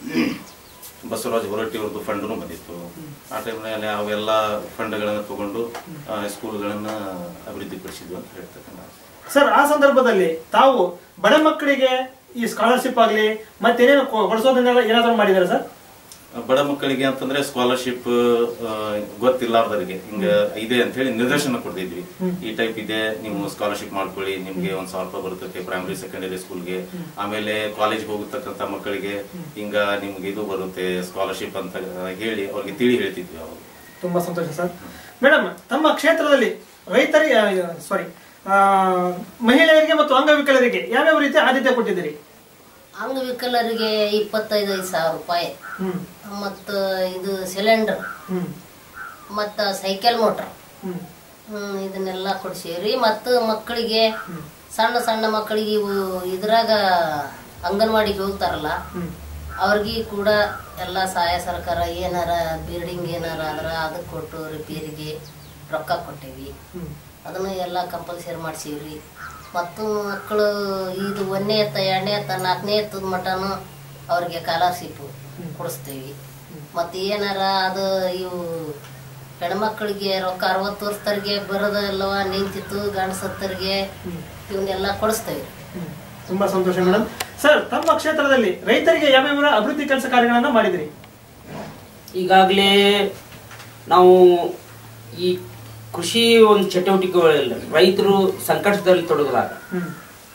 ಬಸವರಾಜ ಹೊರಟ್ಟಿ ಅವ್ರದ್ದು ಫಂಡ್ನು ಬಂದಿತ್ತು ಆ ಟೈಮ್ನಲ್ಲಿ ಅವೆಲ್ಲ ಫಂಡ್ಗಳನ್ನ ತಗೊಂಡು ಆ, ಸ್ಕೂಲ್ಗಳನ್ನ ಅಭಿವೃದ್ಧಿಪಡಿಸಿದ್ವಿ ಅಂತ ಹೇಳ್ತಕ್ಕಂಥ ಸರ್ ಆ ಸಂದರ್ಭದಲ್ಲಿ ತಾವು ಬಡ ಮಕ್ಕಳಿಗೆ ಈ ಸ್ಕಾಲರ್ಶಿಪ್ ಆಗಲಿ ಮತ್ತೇನೇನು ಕೊ- ಕೊಡಿಸೋದನ್ನೆಲ್ಲ ಏನಾದರೂ ಮಾಡಿದ್ದಾರೆ ಸರ್ ಬಡ ಮಕ್ಕಳಿಗೆ ಅಂತಂದ್ರೆ ಸ್ಕಾಲರ್ಶಿಪ್ ಗೊತ್ತಿಲ್ಲಾರ್ದರಿಗೆ ಹಿಂಗ ಇದೆ ಅಂತ ಹೇಳಿ ನಿರ್ದೇಶನ ಕೊಡ್ತಿದ್ವಿ ಈ ಟೈಪ್ ಇದೆ ನೀವು ಸ್ಕಾಲರ್ಶಿಪ್ ಮಾಡ್ಕೊಳ್ಳಿ ನಿಮ್ಗೆ ಒಂದ್ ಸಾವಿರ ರೂಪಾಯಿ ಬರುತ್ತೆ ಪ್ರೈಮರಿ ಸೆಕೆಂಡರಿ ಸ್ಕೂಲ್ಗೆ ಆಮೇಲೆ ಕಾಲೇಜ್ ಹೋಗತಕ್ಕಂತ ಮಕ್ಕಳಿಗೆ ಹಿಂಗ ನಿಮ್ಗೆ ಇದು ಬರುತ್ತೆ ಸ್ಕಾಲರ್ಶಿಪ್ ಅಂತ ಹೇಳಿ ಅವ್ರಿಗೆ ತಿಳಿ ಹೇಳ್ತಿದ್ವಿ ಅವಾಗ ತುಂಬಾ ಸಂತೋಷ ಸರ್ ಮೇಡಮ್ ತಮ್ಮ ಕ್ಷೇತ್ರದಲ್ಲಿ ರೈತರಿಗೆ ಸಾರಿ ಮಹಿಳೆಯರಿಗೆ ಮತ್ತು ಅಂಗವಿಕಲರಿಗೆ ಯಾವ್ಯಾವ ರೀತಿ ಆದ್ಯತೆ ಕೊಟ್ಟಿದ್ದೀರಿ ಅಂಗವಿಕಲರಿಗೆ ಇಪ್ಪತ್ತೈದು ಸಾವಿರ ರೂಪಾಯಿ ಹ್ಮ್ ಮತ್ತು ಇದು ಸಿಲಿಂಡರ್ ಹ್ಮ್ ಮತ್ತು ಸೈಕಲ್ ಮೋಟ್ರ್ ಹ್ಮ್ ಹ್ಮ್, ಇದನ್ನೆಲ್ಲ ಕೊಡ್ಸೀವ್ರಿ ಮತ್ತು ಮಕ್ಕಳಿಗೆ ಸಣ್ಣ ಸಣ್ಣ ಮಕ್ಕಳಿಗೆ ಇವು ಇದ್ರಾಗ ಅಂಗನವಾಡಿಗೆ ಹೋಗ್ತಾರಲ್ಲ ಹ್ಮ್ ಅವ್ರಿಗೆ ಕೂಡ ಎಲ್ಲ ಸಹಾಯ ಸರ್ಕಾರ ಏನಾರ ಬಿಲ್ಡಿಂಗ್ ಏನಾರ ಆದ್ರ ಅದಕ್ಕೆ ಕೊಟ್ಟು ರಿಪೇರಿಗೆ ರೊಕ್ಕ ಕೊಟ್ಟೇವಿ ಹ್ಮ್ ಅದನ್ನು ಎಲ್ಲ ಕಂಪಲ್ಸರಿ ಮಾಡ್ಸೀವ್ರಿ ಮತ್ತು ಮಕ್ಕಳು ಇದು ಒಂದನೇ ಎತ್ತ ಎರಡನೇ ಎತ್ತ ನಾಲ್ಕನೇ ಎತ್ತದ ಮಟನು ಅವ್ರಿಗೆ ಸ್ಕಾಲರ್ಶಿಪ್ ಕೊಡಿಸ್ತೀವಿ ಮತ್ತು ಏನಾರ ಅದು ಇವು ಹೆಣ್ಮಕ್ಳಿಗೆ ರೊಕ್ಕ ಅರವತ್ತು ವರ್ಷದವ್ರಿಗೆ ಬರೋದಲ್ಲವ ನಿಂತಿತ್ತು ಗಂಡಸತ್ತರಿಗೆ ಇವನ್ನೆಲ್ಲ ಕೊಡಿಸ್ತೇವೆ ಹ್ಮ್. ತುಂಬಾ ಸಂತೋಷ ಮೇಡಮ್ ಸರ್ ತಮ್ಮ ಕ್ಷೇತ್ರದಲ್ಲಿ ರೈತರಿಗೆ ಯಾವ್ಯಾವ ಅಭಿವೃದ್ಧಿ ಕೆಲಸ ಕಾರ್ಯಗಳನ್ನ ಮಾಡಿದಿರಿ ಈಗಾಗಲೇ ನಾವು ಈ ಕೃಷಿ ಒಂದು ಚಟುವಟಿಕೆಗಳಲ್ಲಿ ರೈತರು ಸಂಕಷ್ಟದಲ್ಲಿ ತೊಡಗಿದಾಗ ಹ್ಮ್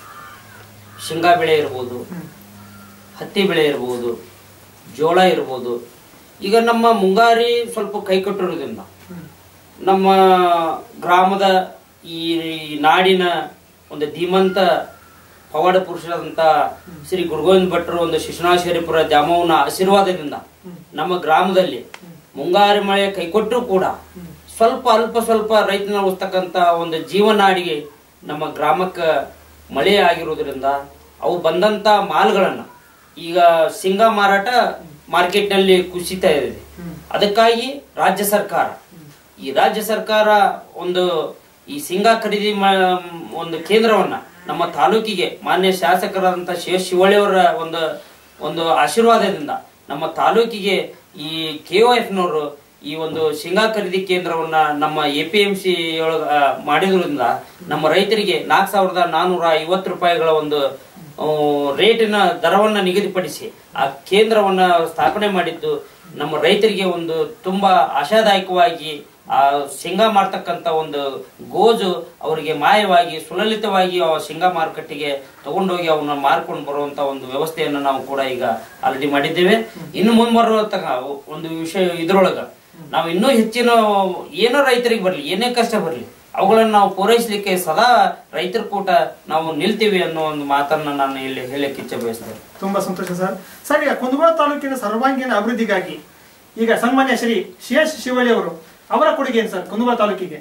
ಶೇಂಗಾ ಬೆಳೆ ಇರ್ಬೋದು ಹ್ಮ್ ಹತ್ತಿ ಬೆಳೆ ಇರ್ಬೋದು ಜೋಳ ಇರ್ಬೋದು ಈಗ ನಮ್ಮ ಮುಂಗಾರಿ ಸ್ವಲ್ಪ ಕೈಕೊಟ್ಟಿರೋದ್ರಿಂದ ಹ್ಮ್ ನಮ್ಮ ಗ್ರಾಮದ ಈ ನಾಡಿನ ಒಂದು ಧೀಮಂತ ಪವಾಡ ಪುರುಷರಾದಂಥ ಶ್ರೀ ಗುರುಗೋವಿಂದ ಭಟ್ರು ಒಂದು ಶಿಶುನಾಶರಿಪುರ ದ್ಯಾಮವ್ವನ ಆಶೀರ್ವಾದದಿಂದ ನಮ್ಮ ಗ್ರಾಮದಲ್ಲಿ ಮುಂಗಾರು ಮಳೆ ಕೈಕೊಟ್ಟರೂ ಕೂಡ ಸ್ವಲ್ಪ ಅಲ್ಪ ಸ್ವಲ್ಪ ರೈತನ ಉಳಿಸ್ತಕ್ಕಂಥ ಒಂದು ಜೀವನಾಡಿಗೆ ನಮ್ಮ ಗ್ರಾಮಕ್ಕೆ ಮಳೆ ಆಗಿರೋದ್ರಿಂದ ಅವು ಬಂದಂತ ಮಾಲ್ಗಳನ್ನ ಈಗ ಶೇಂಗಾ ಮಾರಾಟ ಮಾರ್ಕೆಟ್ನಲ್ಲಿ ಕುಸಿತಾ ಇದೆ ಅದಕ್ಕಾಗಿ ರಾಜ್ಯ ಸರ್ಕಾರ ಈ ರಾಜ್ಯ ಸರ್ಕಾರ ಒಂದು ಈ ಶೇಂಗಾ ಖರೀದಿ ಮಾ- ಒಂದು ಕೇಂದ್ರವನ್ನ ನಮ್ಮ ತಾಲೂಕಿಗೆ ಮಾನ್ಯ ಶಾಸಕರಾದಂತ ಶಿವ ಶಿವಳ್ಳಿಯವರ ಒಂದು ಒಂದು ಆಶೀರ್ವಾದದಿಂದ ನಮ್ಮ ತಾಲೂಕಿಗೆ ಈ ಕೆ ಒ ನವರು ಈ ಒಂದು ಶೇಂಗಾ ಖರೀದಿ ಕೇಂದ್ರವನ್ನ ನಮ್ಮ ಎ ಪಿ ಎಂ ಸಿ ಒಳಗ ಆ, ಮಾಡಿದ್ರಿಂದ ನಮ್ಮ ರೈತರಿಗೆ ನಾಲ್ಕು ಸಾವಿರದ ನಾನೂರ ಐವತ್ತು ರೂಪಾಯಿಗಳ ಒಂದು ಆ, ರೇಟಿನ ದರವನ್ನ ನಿಗದಿಪಡಿಸಿ ಆ ಕೇಂದ್ರವನ್ನ ಸ್ಥಾಪನೆ ಮಾಡಿದ್ದು ನಮ್ಮ ರೈತರಿಗೆ ಒಂದು ತುಂಬಾ ಆಶಾದಾಯಕವಾಗಿ ಆ ಶೇಂಗಾ ಮಾರ್ತಕ್ಕಂಥ ಒಂದು ಗೋಜು ಅವರಿಗೆ ಮಾಯವಾಗಿ ಸುಲಲಿತವಾಗಿ ಆ ಶೇಂಗಾ ಮಾರುಕಟ್ಟೆಗೆ ತಗೊಂಡೋಗಿ ಅವನ್ನ ಮಾರ್ಕೊಂಡು ಬರುವಂತ ಒಂದು ವ್ಯವಸ್ಥೆಯನ್ನು ನಾವು ಕೂಡ ಈಗ ಆಲ್ರೆಡಿ ಮಾಡಿದ್ದೇವೆ ಇನ್ನು ಮುಂಬರುವ ಒಂದು ವಿಷಯ ಇದ್ರೊಳಗ ನಾವು ಇನ್ನೂ ಹೆಚ್ಚಿನ ಏನೋ ರೈತರಿಗೆ ಬರಲಿ ಏನೇ ಕಷ್ಟ ಬರಲಿ ಅವುಗಳನ್ನು ನಾವು ಪೂರೈಸಲಿಕ್ಕೆ ಸದಾ ರೈತರ ಕೂಟ ನಾವು ನಿಲ್ತೀವಿ ಅನ್ನೋ ಒಂದು ಮಾತನ್ನ ನಾನು ಇಲ್ಲಿ ಹೇಳಕ್ಕೆ ಇಚ್ಛೆ ಬಯಸ್ತೇನೆ ತುಂಬಾ ಸಂತೋಷ ಸರ್ ಸರ್ ಈಗ ಕುಂದಗೋಳ ತಾಲೂಕಿನ ಸರ್ವಾಂಗೀಣ ಅಭಿವೃದ್ಧಿಗಾಗಿ ಈಗ ಸನ್ಮಾನ್ಯ ಶ್ರೀ ಸಿ ಎಸ್ ಶಿವಳ್ಳಿ ಅವರು ಅವರ ಕೊಡುಗೆ ಏನು ಸರ್ ಕುಂದಗೋಳ ತಾಲೂಕಿಗೆ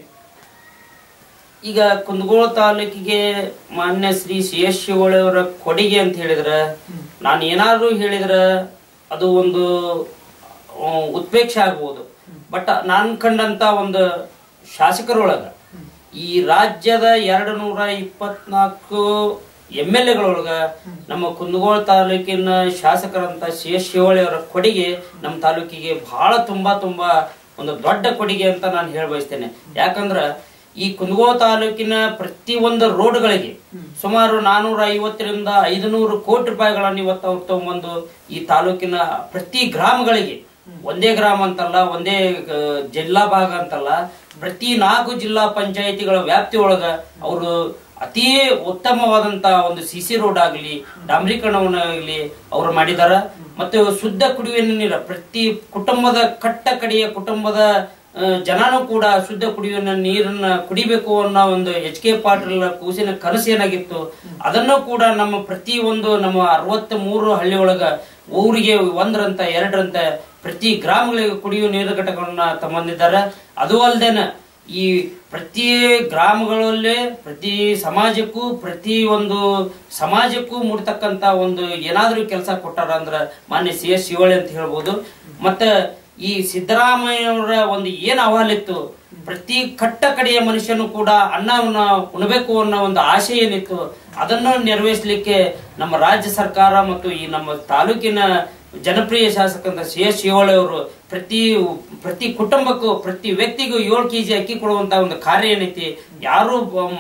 ಈಗ ಕುಂದಗೋಳ ತಾಲೂಕಿಗೆ ಮಾನ್ಯ ಶ್ರೀ ಸಿ ಎಸ್ ಶಿವಳ್ಳಿ ಅವರ ಕೊಡುಗೆ ಅಂತ ಹೇಳಿದ್ರೆ ನಾನು ಏನಾದ್ರು ಹೇಳಿದ್ರೆ ಅದು ಒಂದು ಆ, ಉತ್ಪ್ರೇಕ್ಷೆ ಆಗ್ಬೋದು ಬಟ್ ನಾನು ಕಂಡಂತ ಒಂದು ಶಾಸಕರೊಳಗ ಈ ರಾಜ್ಯದ ಎರಡು ನೂರ ಇಪ್ಪತ್ನಾಲ್ಕು ಎಮ್ ಎಲ್ ಎಗಳೊಳಗ ನಮ್ಮ ಕುಂದಗೋಳ ತಾಲೂಕಿನ ಶಾಸಕರಂತ ಸಿ ಎಸ್ ಶಿವಳ್ಳಿ ಅವರ ಕೊಡುಗೆ ನಮ್ಮ ತಾಲೂಕಿಗೆ ಬಹಳ ತುಂಬಾ ತುಂಬಾ ಒಂದು ದೊಡ್ಡ ಕೊಡುಗೆ ಅಂತ ನಾನು ಹೇಳ ಬಯಸ್ತೇನೆ ಯಾಕಂದ್ರ ಈ ಕುಂದಗೋಳ ತಾಲೂಕಿನ ಪ್ರತಿಯೊಂದು ರೋಡ್ಗಳಿಗೆ ಸುಮಾರು ನಾನೂರ ಐವತ್ತರಿಂದ ಐದುನೂರು ಕೋಟಿ ರೂಪಾಯಿಗಳನ್ನು ಇವತ್ತು ಅವ್ರು ತಗೊಂಬಂದು ಈ ತಾಲೂಕಿನ ಪ್ರತಿ ಗ್ರಾಮಗಳಿಗೆ ಒಂದೇ ಗ್ರಾಮ ಅಂತಲ್ಲ ಒಂದೇ ಆ, ಜಿಲ್ಲಾ ಭಾಗ ಅಂತಲ್ಲ ಪ್ರತಿ ನಾಲ್ಕು ಜಿಲ್ಲಾ ಪಂಚಾಯಿತಿಗಳ ವ್ಯಾಪ್ತಿ ಒಳಗ ಅವರು ಅತಿ ಉತ್ತಮವಾದಂತ ಒಂದು ಸಿ ಸಿ ರೋಡ್ ಆಗಲಿ ಡಾಂಬರೀಕರಣವನ್ನಾಗಲಿ ಅವರು ಮಾಡಿದಾರ ಮತ್ತೆ ಶುದ್ಧ ಕುಡಿಯುವ ನೀರ ಪ್ರತಿ ಕುಟುಂಬದ ಕಟ್ಟ ಕಡೆಯ ಕುಟುಂಬದ ಆ, ಜನನೂ ಕೂಡ ಶುದ್ಧ ಕುಡಿಯುವ ನೀರನ್ನ ಕುಡಿಬೇಕು ಅನ್ನೋ ಒಂದು ಎಚ್ ಕೆ ಪಾಟೀಲ್ ಕೂಸಿನ ಕನಸು ಏನಾಗಿತ್ತು ಅದನ್ನು ಕೂಡ ನಮ್ಮ ಪ್ರತಿ ಒಂದು ನಮ್ಮ ಅರವತ್ತ ಮೂರು ಹಳ್ಳಿ ಒಳಗ ಊರಿಗೆ ಒಂದರಂತ ಎರಡರಂತ ಪ್ರತಿ ಗ್ರಾಮಗಳಿಗೆ ಕುಡಿಯುವ ನೀರು ಘಟಕಗಳನ್ನ ತಮ್ಮಂದಿದ್ದಾರೆ ಅದು ಅಲ್ದೇನೆ ಈ ಪ್ರತಿ ಗ್ರಾಮಗಳಲ್ಲಿ ಪ್ರತಿ ಸಮಾಜಕ್ಕೂ ಪ್ರತಿ ಒಂದು ಸಮಾಜಕ್ಕೂ ಮುಡ್ತಕ್ಕಂತ ಒಂದು ಏನಾದ್ರೂ ಕೆಲಸ ಕೊಟ್ಟಾರ ಅಂದ್ರ ಮಾನ್ಯ ಸಿ ಎಸ್ ಶಿವಳ್ಳಿ ಅಂತ ಹೇಳ್ಬೋದು ಮತ್ತೆ ಈ ಸಿದ್ದರಾಮಯ್ಯವರ ಒಂದು ಏನ್ ಅಹವಾಲಿತ್ತು ಪ್ರತಿ ಕಟ್ಟ ಕಡೆಯ ಮನುಷ್ಯನು ಕೂಡ ಅನ್ನವನ್ನ ಉಣಬೇಕು ಅನ್ನೋ ಒಂದು ಆಶೆ ಏನಿತ್ತು ಅದನ್ನು ನೆರವೇರಿಸಲಿಕ್ಕೆ ನಮ್ಮ ರಾಜ್ಯ ಸರ್ಕಾರ ಮತ್ತು ಈ ನಮ್ಮ ತಾಲೂಕಿನ ಜನಪ್ರಿಯ ಶಾಸಕಂತ ಸಿ ಎಸ್ ಶಿವಳ್ಳಿ ಅವರು ಪ್ರತಿ ಪ್ರತಿ ಕುಟುಂಬಕ್ಕೂ ಪ್ರತಿ ವ್ಯಕ್ತಿಗೂ ಏಳು ಕೆಜಿ ಅಕ್ಕಿ ಕೊಡುವಂತ ಒಂದು ಕಾರ್ಯ ಏನೈತಿ ಯಾರು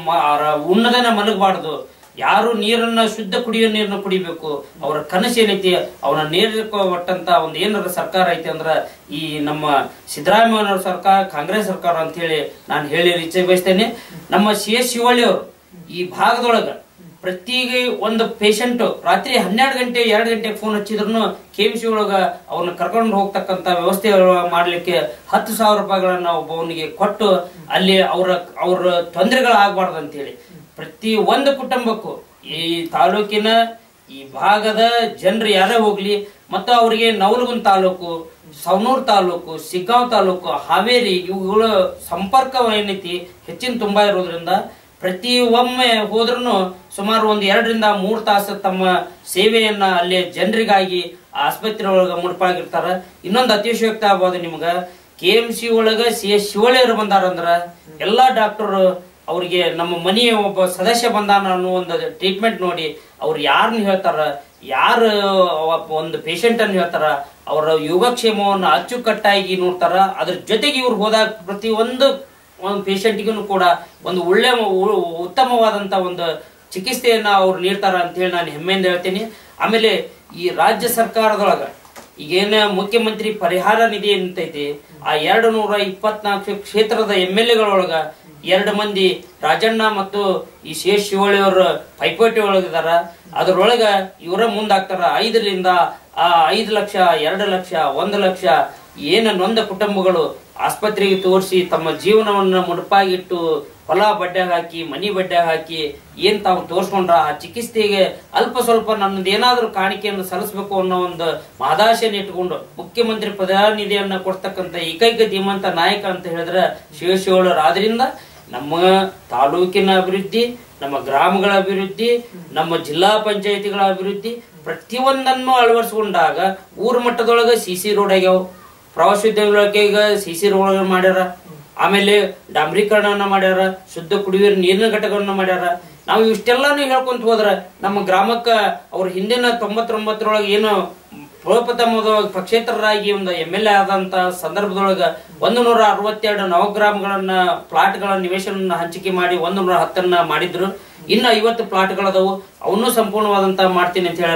ಉಣ್ಣದನ ಮಲಗಬಾರ್ದು ಯಾರು ನೀರನ್ನ ಶುದ್ಧ ಕುಡಿಯೋ ನೀರನ್ನ ಕುಡಿಬೇಕು ಅವರ ಕನಸು ಏನೈತಿ ಅವನ ನೀರು ಒಟ್ಟಂತ ಒಂದು ಏನಾರ ಸರ್ಕಾರ ಐತಿ ಅಂದ್ರ ಈ ನಮ್ಮ ಸಿದ್ದರಾಮಯ್ಯ ಸರ್ಕಾರ ಕಾಂಗ್ರೆಸ್ ಸರ್ಕಾರ ಅಂತ ಹೇಳಿ ನಾನು ಹೇಳಿ ಇಚ್ಛೆ ಬಯಸ್ತೇನೆ ನಮ್ಮ ಸಿ ಎಸ್ ಶಿವಳ್ಳಿ ಅವರು ಈ ಭಾಗದೊಳಗ ಪ್ರತಿ ಒಂದು ಪೇಷಂಟ್ ರಾತ್ರಿ ಹನ್ನೆರಡು ಗಂಟೆ ಎರಡು ಗಂಟೆ ಫೋನ್ ಹಚ್ಚಿದ್ರು ಕೆ ಎಂ ಸಿ ಒಳಗ ಅವ್ರನ್ನ ಕರ್ಕೊಂಡು ಹೋಗ್ತಕ್ಕಂತ ವ್ಯವಸ್ಥೆ ಮಾಡ್ಲಿಕ್ಕೆ ಹತ್ತು ಸಾವಿರ ರೂಪಾಯಿಗಳನ್ನ ಒಬ್ಬವನಿಗೆ ಕೊಟ್ಟು ಅಲ್ಲಿ ಅವರ ಅವ್ರ ತೊಂದರೆಗಳಾಗಬಾರ್ದು ಅಂತ ಹೇಳಿ ಪ್ರತಿ ಒಂದು ಕುಟುಂಬಕ್ಕೂ ಈ ತಾಲೂಕಿನ ಈ ಭಾಗದ ಜನರು ಯಾರೇ ಹೋಗ್ಲಿ ಮತ್ತು ಅವರಿಗೆ ನವಲಗುಂದ ತಾಲೂಕು ಸವನೂರ್ ತಾಲೂಕು ಸಿಗ್ಗಾಂವ್ ತಾಲೂಕು ಹಾವೇರಿ ಇವುಗಳ ಸಂಪರ್ಕ ಏನೈತಿ ಹೆಚ್ಚಿನ ತುಂಬಾ ಇರೋದ್ರಿಂದ ಪ್ರತಿ ಒಮ್ಮೆ ಹೋದ್ರೂ ಸುಮಾರು ಒಂದು ಎರಡರಿಂದ ಮೂರು ತಾಸು ತಮ್ಮ ಸೇವೆಯನ್ನ ಅಲ್ಲಿ ಜನರಿಗಾಗಿ ಆಸ್ಪತ್ರೆ ಒಳಗ ಮುಡ್ಪಾಗಿರ್ತಾರ ಇನ್ನೊಂದು ಅತಿಶಯೋಕ್ತಿ ಆಗ್ಬೋದು ನಿಮ್ಗ ಕೆ ಎಂ ಸಿ ಒಳಗ ಸಿ ಎಸ್ ಶಿವಳಿಯರು ಬಂದಾರಂದ್ರ ಎಲ್ಲಾ ಡಾಕ್ಟರ್ ಅವ್ರಿಗೆ ನಮ್ಮ ಮನೆಯ ಒಬ್ಬ ಸದಸ್ಯ ಬಂದಾನ ಅನ್ನೋ ಒಂದು ಟ್ರೀಟ್ಮೆಂಟ್ ನೋಡಿ ಅವ್ರು ಯಾರನ್ನ ಹೇಳ್ತಾರ ಯಾರು ಒಂದು ಪೇಷಂಟ್ ಅನ್ನು ಹೇಳ್ತಾರ ಅವರ ಯೋಗಕ್ಷೇಮವನ್ನು ಅಚ್ಚುಕಟ್ಟಾಗಿ ನೋಡ್ತಾರ ಅದ್ರ ಜೊತೆಗೆ ಇವ್ರು ಹೋದಾಗ ಪ್ರತಿ ಒಂದು ಒಂದು ಪೇಷಂಟ್ಗೂ ಕೂಡ ಒಂದು ಒಳ್ಳೆ ಉ- ಉತ್ತಮವಾದಂತ ಒಂದು ಚಿಕಿತ್ಸೆಯನ್ನ ಅವ್ರು ನೀಡ್ತಾರ ಅಂತ ಹೇಳಿ ನಾನು ಹೆಮ್ಮೆಯಿಂದ ಹೇಳ್ತೀನಿ ಆಮೇಲೆ ಈ ರಾಜ್ಯ ಸರ್ಕಾರದೊಳಗ ಈಗೇನ ಮುಖ್ಯಮಂತ್ರಿ ಪರಿಹಾರ ನಿಧಿ ಅಂತೈತಿ ಆ ಎರಡು ನೂರ ಇಪ್ಪತ್ನಾಲ್ಕು ಕ್ಷೇತ್ರದ ಎಂ ಎಲ್ ಎಗಳೊಳಗ ಎರಡು ಮಂದಿ ರಾಜಣ್ಣ ಮತ್ತು ಈ ಶೇಷ್ ಶಿವಳ್ಳಿ ಅವರು ಪೈಪೋಟಿ ಒಳಗಿದಾರ ಅದ್ರೊಳಗ ಇವರ ಮುಂದಾಗ್ತಾರ ಐದರಿಂದ ಆ ಐದು ಲಕ್ಷ ಎರಡು ಲಕ್ಷ ಒಂದು ಲಕ್ಷ ಏನ ನೊಂದ ಕುಟುಂಬಗಳು ಆಸ್ಪತ್ರೆಗೆ ತೋರಿಸಿ ತಮ್ಮ ಜೀವನವನ್ನ ಮುಡುಪಾಗಿಟ್ಟು ಹೊಲ ಬಡ್ಡೆ ಹಾಕಿ ಮನಿ ಬಡ್ಡೆ ಹಾಕಿ ಏನ್ ತಾವು ತೋರ್ಸ್ಕೊಂಡ್ರ ಆ ಚಿಕಿತ್ಸೆಗೆ ಅಲ್ಪ ಸ್ವಲ್ಪ ನನ್ನದು ಏನಾದ್ರೂ ಕಾಣಿಕೆಯನ್ನು ಸಲ್ಲಿಸಬೇಕು ಅನ್ನೋ ಒಂದು ಮಹದಾಶೆಯನ್ನು ಇಟ್ಕೊಂಡು ಮುಖ್ಯಮಂತ್ರಿ ಪ್ರಧಾನಿಧಿಯನ್ನ ಕೊಡ್ತಕ್ಕಂತ ಏಕೈಕ ಧೀಮಂತ ನಾಯಕ ಅಂತ ಹೇಳಿದ್ರೆ ಶಿವಶಿವಳರು ಆದ್ರಿಂದ ನಮ್ಮ ತಾಲೂಕಿನ ಅಭಿವೃದ್ಧಿ ನಮ್ಮ ಗ್ರಾಮಗಳ ಅಭಿವೃದ್ಧಿ ನಮ್ಮ ಜಿಲ್ಲಾ ಪಂಚಾಯತಿಗಳ ಅಭಿವೃದ್ಧಿ ಪ್ರತಿಯೊಂದನ್ನು ಅಳವಡಿಸ್ಕೊಂಡಾಗ ಊರ ಮಟ್ಟದೊಳಗ ಸಿ ಸಿ ರೋಡ್ ಆಗ್ಯಾವ ಪ್ರವಾಸೋದ್ಯಮಕ್ಕೆ ಈಗ ಸಿ ಸಿ ರೋಡ್ ಮಾಡ್ಯಾರ ಆಮೇಲೆ ಡಾಂಬರೀಕರಣವನ್ನ ಮಾಡ್ಯಾರ ಶುದ್ಧ ಕುಡಿಯುವ ನೀರಿನ ಘಟಕವನ್ನ ಮಾಡ್ಯಾರ ನಾವು ಇಷ್ಟೆಲ್ಲಾನು ಹೇಳ್ಕೊಂತ ಹೋದ್ರ ನಮ್ಮ ಗ್ರಾಮಕ್ಕ ಅವ್ರ ಹಿಂದಿನ ತೊಂಬತ್ತೊಂಬತ್ತರೊಳಗೆ ಏನು ಪ್ರಪ್ರಥಮದ ಪಕ್ಷೇತರರಾಗಿ ಒಂದು ಎಂ ಎಲ್ ಎ ಆದಂತ ಸಂದರ್ಭದೊಳಗ ಒಂದು ನೂರ ಅರವತ್ತೆರಡು ನವಗ್ರಾಮಗಳನ್ನ ಪ್ಲಾಟ್ಗಳ ನಿವೇಶನ ಹಂಚಿಕೆ ಮಾಡಿ ಒಂದು ನೂರ ಹತ್ತನ್ನ ಮಾಡಿದ್ರು ಇನ್ನು ಐವತ್ತು ಪ್ಲಾಟ್ಗಳದವು ಅವನ್ನೂ ಸಂಪೂರ್ಣವಾದಂತ ಮಾಡ್ತೀನಿ ಅಂತ ಹೇಳ್ಯಾರ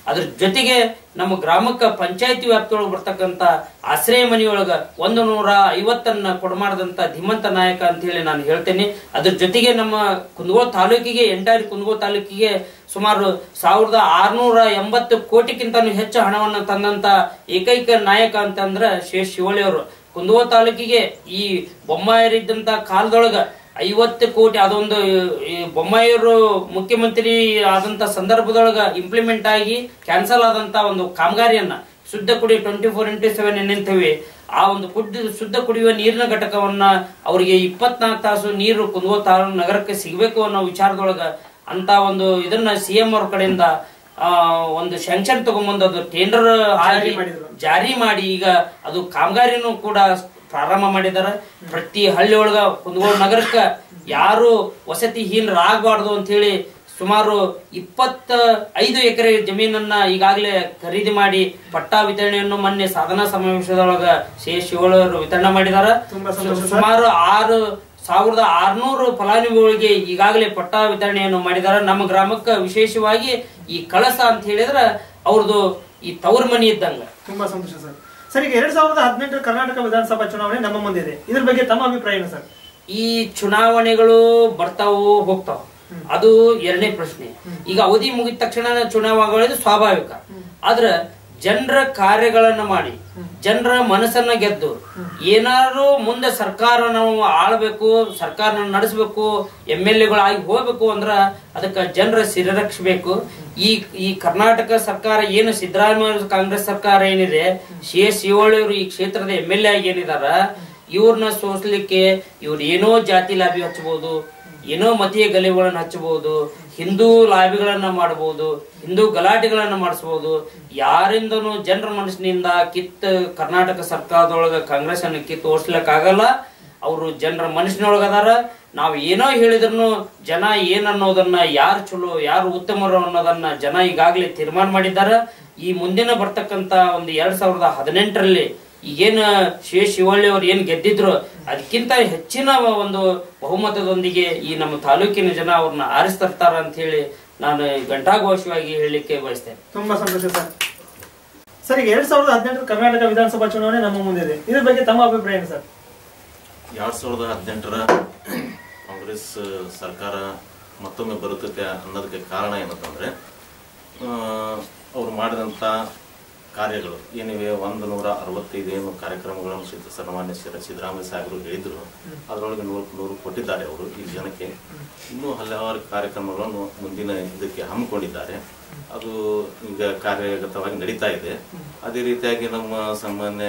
ಅದ್ರ ಜೊತೆಗೆ ನಮ್ಮ ಗ್ರಾಮಕ್ಕ ಪಂಚಾಯತಿ ವ್ಯಾಪ್ತಿಯೊಳಗೆ ಬರ್ತಕ್ಕಂತ ಆಶ್ರಯ ಮನೆಯೊಳಗ ಒಂದು ನೂರ ಐವತ್ತನ್ನ ಕೊಡಮಾಡದಂತ ಧೀಮಂತ ನಾಯಕ ಅಂತ ಹೇಳಿ ನಾನು ಹೇಳ್ತೇನೆ ಅದ್ರ ಜೊತೆಗೆ ನಮ್ಮ ಕುಂದಗೋಳ ತಾಲೂಕಿಗೆ ಎಂಟೈರ್ ಕುಂದಗೋಳ ತಾಲೂಕಿಗೆ ಸುಮಾರು ಸಾವಿರದ ಆರ್ನೂರ ಎಂಬತ್ತು ಕೋಟಿಗಿಂತನೂ ಹೆಚ್ಚು ಹಣವನ್ನು ತಂದಂತ ಏಕೈಕ ನಾಯಕ ಅಂತಂದ್ರ ಶೇಷ್ ಶಿವಳ್ಳಿ ಅವರು ಕುಂದಗೋಳ ತಾಲೂಕಿಗೆ ಈ ಬೊಮ್ಮಾಯರಿದ್ದಂತ ಕಾಲದೊಳಗ ಐವತ್ತು ಕೋಟಿ ಅದೊಂದು ಈ ಬೊಮ್ಮಾಯಿಯವರು ಮುಖ್ಯಮಂತ್ರಿ ಆದಂತ ಸಂದರ್ಭದೊಳಗ ಇಂಪ್ಲಿಮೆಂಟ್ ಆಗಿ ಕ್ಯಾನ್ಸಲ್ ಆದಂತ ಒಂದು ಕಾಮಗಾರಿಯನ್ನ ಶುದ್ಧ ಕುಡಿ ಟ್ವೆಂಟಿ ಫೋರ್ ಇಂಟು ಸೆವೆನ್ ಏನಂತೇವೆ ಆ ಒಂದು ಕುಡ್ ಶುದ್ಧ ಕುಡಿಯುವ ನೀರಿನ ಘಟಕವನ್ನ ಅವರಿಗೆ ಇಪ್ಪತ್ನಾಲ್ಕು ತಾಸು ನೀರು ಕುಂದಗೋಳ ತಾಲೂಕು ನಗರಕ್ಕೆ ಸಿಗಬೇಕು ಅನ್ನೋ ವಿಚಾರದೊಳಗ ಅಂತ ಒಂದು ಇದನ್ನ ಸಿಎಂ ಅವ್ರ ಕಡೆಯಿಂದ ಆ, ಒಂದು ಶಾಂಕ್ಷನ್ ತಗೊಂಬಂದು ಅದು ಟೆಂಡರ್ ಆಗಿ ಮಾಡಿದ್ರು. ಜಾರಿ ಮಾಡಿ ಈಗ ಅದು ಕಾಮಗಾರಿನೂ ಕೂಡ ಪ್ರಾರಂಭ ಮಾಡಿದಾರೆ ಪ್ರತಿ ಹಳ್ಳಿ ಒಳಗ ಕುಂದಗೋಳ ನಗರಕ್ಕ ಯಾರು ವಸತಿಹೀನರಾಗಬಾರ್ದು ಅಂತ ಹೇಳಿ ಸುಮಾರು ಇಪ್ಪತ್ತ ಐದು ಎಕರೆ ಜಮೀನನ್ನ ಈಗಾಗಲೇ ಖರೀದಿ ಮಾಡಿ ಪಟ್ಟಾ ವಿತರಣೆಯನ್ನು ಮೊನ್ನೆ ಸಾಧನಾ ಸಮಾವೇಶದೊಳಗ ಶ್ರೀ ಶಿವಳವರು ವಿತರಣೆ ಮಾಡಿದಾರ ತುಂಬಾ ಸಂತೋಷ ಸರ್. ಸುಮಾರು ಆರು ಸಾವಿರದ ಆರ್ನೂರು ಫಲಾನುಭವಿಗಳಿಗೆ ಈಗಾಗಲೇ ಪಟ್ಟಾ ವಿತರಣೆಯನ್ನು ಮಾಡಿದಾರ ನಮ್ಮ ಗ್ರಾಮಕ್ಕೆ ವಿಶೇಷವಾಗಿ ಈ ಕಳಸ ಅಂತ ಹೇಳಿದ್ರ ಅವ್ರದ್ದು ಈ ತವ್ರ ಮನಿ ಇದ್ದಂಗ ತುಂಬಾ ಸಂತೋಷ ಸರ್ ಸರ್ ಈಗ ಎರಡ್ ಸಾವಿರದ ಹದಿನೆಂಟರ ಕರ್ನಾಟಕ ವಿಧಾನಸಭಾ ಚುನಾವಣೆ ನಮ್ಮ ಮುಂದಿದೆ ಇದ್ರ ಬಗ್ಗೆ ತಮ್ಮ ಅಭಿಪ್ರಾಯ ಏನು ಸರ್ ಈ ಚುನಾವಣೆಗಳು ಬರ್ತಾವು ಹೋಗ್ತಾವ ಅದು ಎರಡನೇ ಪ್ರಶ್ನೆ ಈಗ ಅವಧಿ ಮುಗಿದ ತಕ್ಷಣ ಚುನಾವಣೆಗಳು ಸ್ವಾಭಾವಿಕ ಆದ್ರ ಜನರ ಕಾರ್ಯಗಳನ್ನ ಮಾಡಿ ಜನರ ಮನಸ್ಸನ್ನ ಗೆದ್ದು ಏನಾದ್ರು ಮುಂದೆ ಸರ್ಕಾರ ನಾವು ಆಳ್ಬೇಕು ಸರ್ಕಾರ ನಡೆಸಬೇಕು ಎಂ ಎಲ್ ಎಗಳಾಗಿ ಹೋಗ್ಬೇಕು ಅಂದ್ರ ಅದಕ್ಕ ಜನರ ಸಿರರಕ್ಷಬೇಕು ಈ ಈ ಕರ್ನಾಟಕ ಸರ್ಕಾರ ಏನು ಸಿದ್ದರಾಮಯ್ಯ ಕಾಂಗ್ರೆಸ್ ಸರ್ಕಾರ ಏನಿದೆ ಸಿ ಎಸ್ ಶಿವಳ್ಳಿಯವರು ಈ ಕ್ಷೇತ್ರದ ಎಂ ಎಲ್ ಎ ಆಗಿ ಏನಿದಾರ ಇವ್ರನ್ನ ಸೋಸ್ಲಿಕ್ಕೆ ಇವ್ರು ಏನೋ ಜಾತಿ ಲಾಭಿ ಹಚ್ಚಬಹುದು ಏನೋ ಮತೀಯ ಗಲೆಗಳನ್ನ ಹಚ್ಚಬಹುದು ಹಿಂದೂ ಲಾಭಿಗಳನ್ನ ಮಾಡಬಹುದು ಹಿಂದೂ ಗಲಾಟೆಗಳನ್ನ ಮಾಡಿಸಬಹುದು ಯಾರಿಂದನೂ ಜನರ ಮನಸ್ಸಿನಿಂದ ಕಿತ್ ಕರ್ನಾಟಕ ಸರ್ಕಾರದೊಳಗ ಕಾಂಗ್ರೆಸ್ ಅನ್ನು ಕಿತ್ತು ಓಡಿಸ್ಲಿಕ್ಕಾಗಲ್ಲ ಅವರು ಜನರ ಮನಸ್ಸಿನೊಳಗ ಅದಾರ ನಾವು ಏನೋ ಹೇಳಿದ್ರು ಜನ ಏನ್ ಅನ್ನೋದನ್ನ ಯಾರು ಚಲೋ ಯಾರು ಉತ್ತಮರು ಅನ್ನೋದನ್ನ ಜನ ಈಗಾಗಲೇ ತೀರ್ಮಾನ ಮಾಡಿದ್ದಾರೆ ಈ ಮುಂದಿನ ಬರ್ತಕ್ಕಂತ ಒಂದು ಎರಡ್ ಸಾವಿರದ ಹದಿನೆಂಟರಲ್ಲಿ ಈಗೇನು ಶಿವ ಶಿವಳ್ಳಿ ಅವ್ರು ಏನ್ ಗೆದ್ದಿದ್ರು ಅದಕ್ಕಿಂತ ಹೆಚ್ಚಿನ ಒಂದು ಬಹುಮತದೊಂದಿಗೆ ಈ ನಮ್ಮ ತಾಲೂಕಿನ ಜನ ಅವ್ರನ್ನ ಆರಿಸ್ತರ್ತಾರ ಅಂತ ಹೇಳಿ ನಾನು ಘಂಟಾಘೋಷವಾಗಿ ಹೇಳಲಿಕ್ಕೆ ಬಯಸ್ತೇನೆ ತುಂಬಾ ಸಂತೋಷ ಸರ್ ಸರ್ ಈಗ ಎರಡ್ ಸಾವಿರದ ಹದಿನೆಂಟರ ಕರ್ನಾಟಕ ವಿಧಾನಸಭಾ ಚುನಾವಣೆ ನಮ್ಮ ಮುಂದಿದೆ ಇದ್ರ ಬಗ್ಗೆ ತಮ್ಮ ಅಭಿಪ್ರಾಯ ಏನು ಸರ್ ಎರಡ್ ಸಾವಿರದ ಹದಿನೆಂಟರ ಕಾಂಗ್ರೆಸ್ ಸರ್ಕಾರ ಮತ್ತೊಮ್ಮೆ ಬರುತ್ತದೆ ಅನ್ನೋದಕ್ಕೆ ಕಾರಣ ಏನಂತಂದ್ರೆ ಆ, ಅವ್ರು ಮಾಡಿದಂಥ ಕಾರ್ಯಗಳು ಏನಿವೆ ಒಂದು ನೂರ ಅರವತ್ತೈದು ಏನು ಕಾರ್ಯಕ್ರಮಗಳನ್ನು ಸಿದ್ಧ ಸನ್ಮಾನ್ಯ ಶ್ರೀ ಸಿದ್ದರಾಮಯ್ಯ ಸಾಹೇಬರು ಹೇಳಿದ್ರು ಅದರೊಳಗೆ ನೂರು ನೂರು ಕೊಟ್ಟಿದ್ದಾರೆ ಅವರು ಈ ಜನಕ್ಕೆ ಇನ್ನೂ ಹಲವಾರು ಕಾರ್ಯಕ್ರಮಗಳನ್ನು ಮುಂದಿನ ಇದಕ್ಕೆ ಹಮ್ಮಿಕೊಂಡಿದ್ದಾರೆ ಅದು ಈಗ ಕಾರ್ಯಗತವಾಗಿ ನಡೀತಾ ಇದೆ ಅದೇ ರೀತಿಯಾಗಿ ನಮ್ಮ ಸಾಮಾನ್ಯ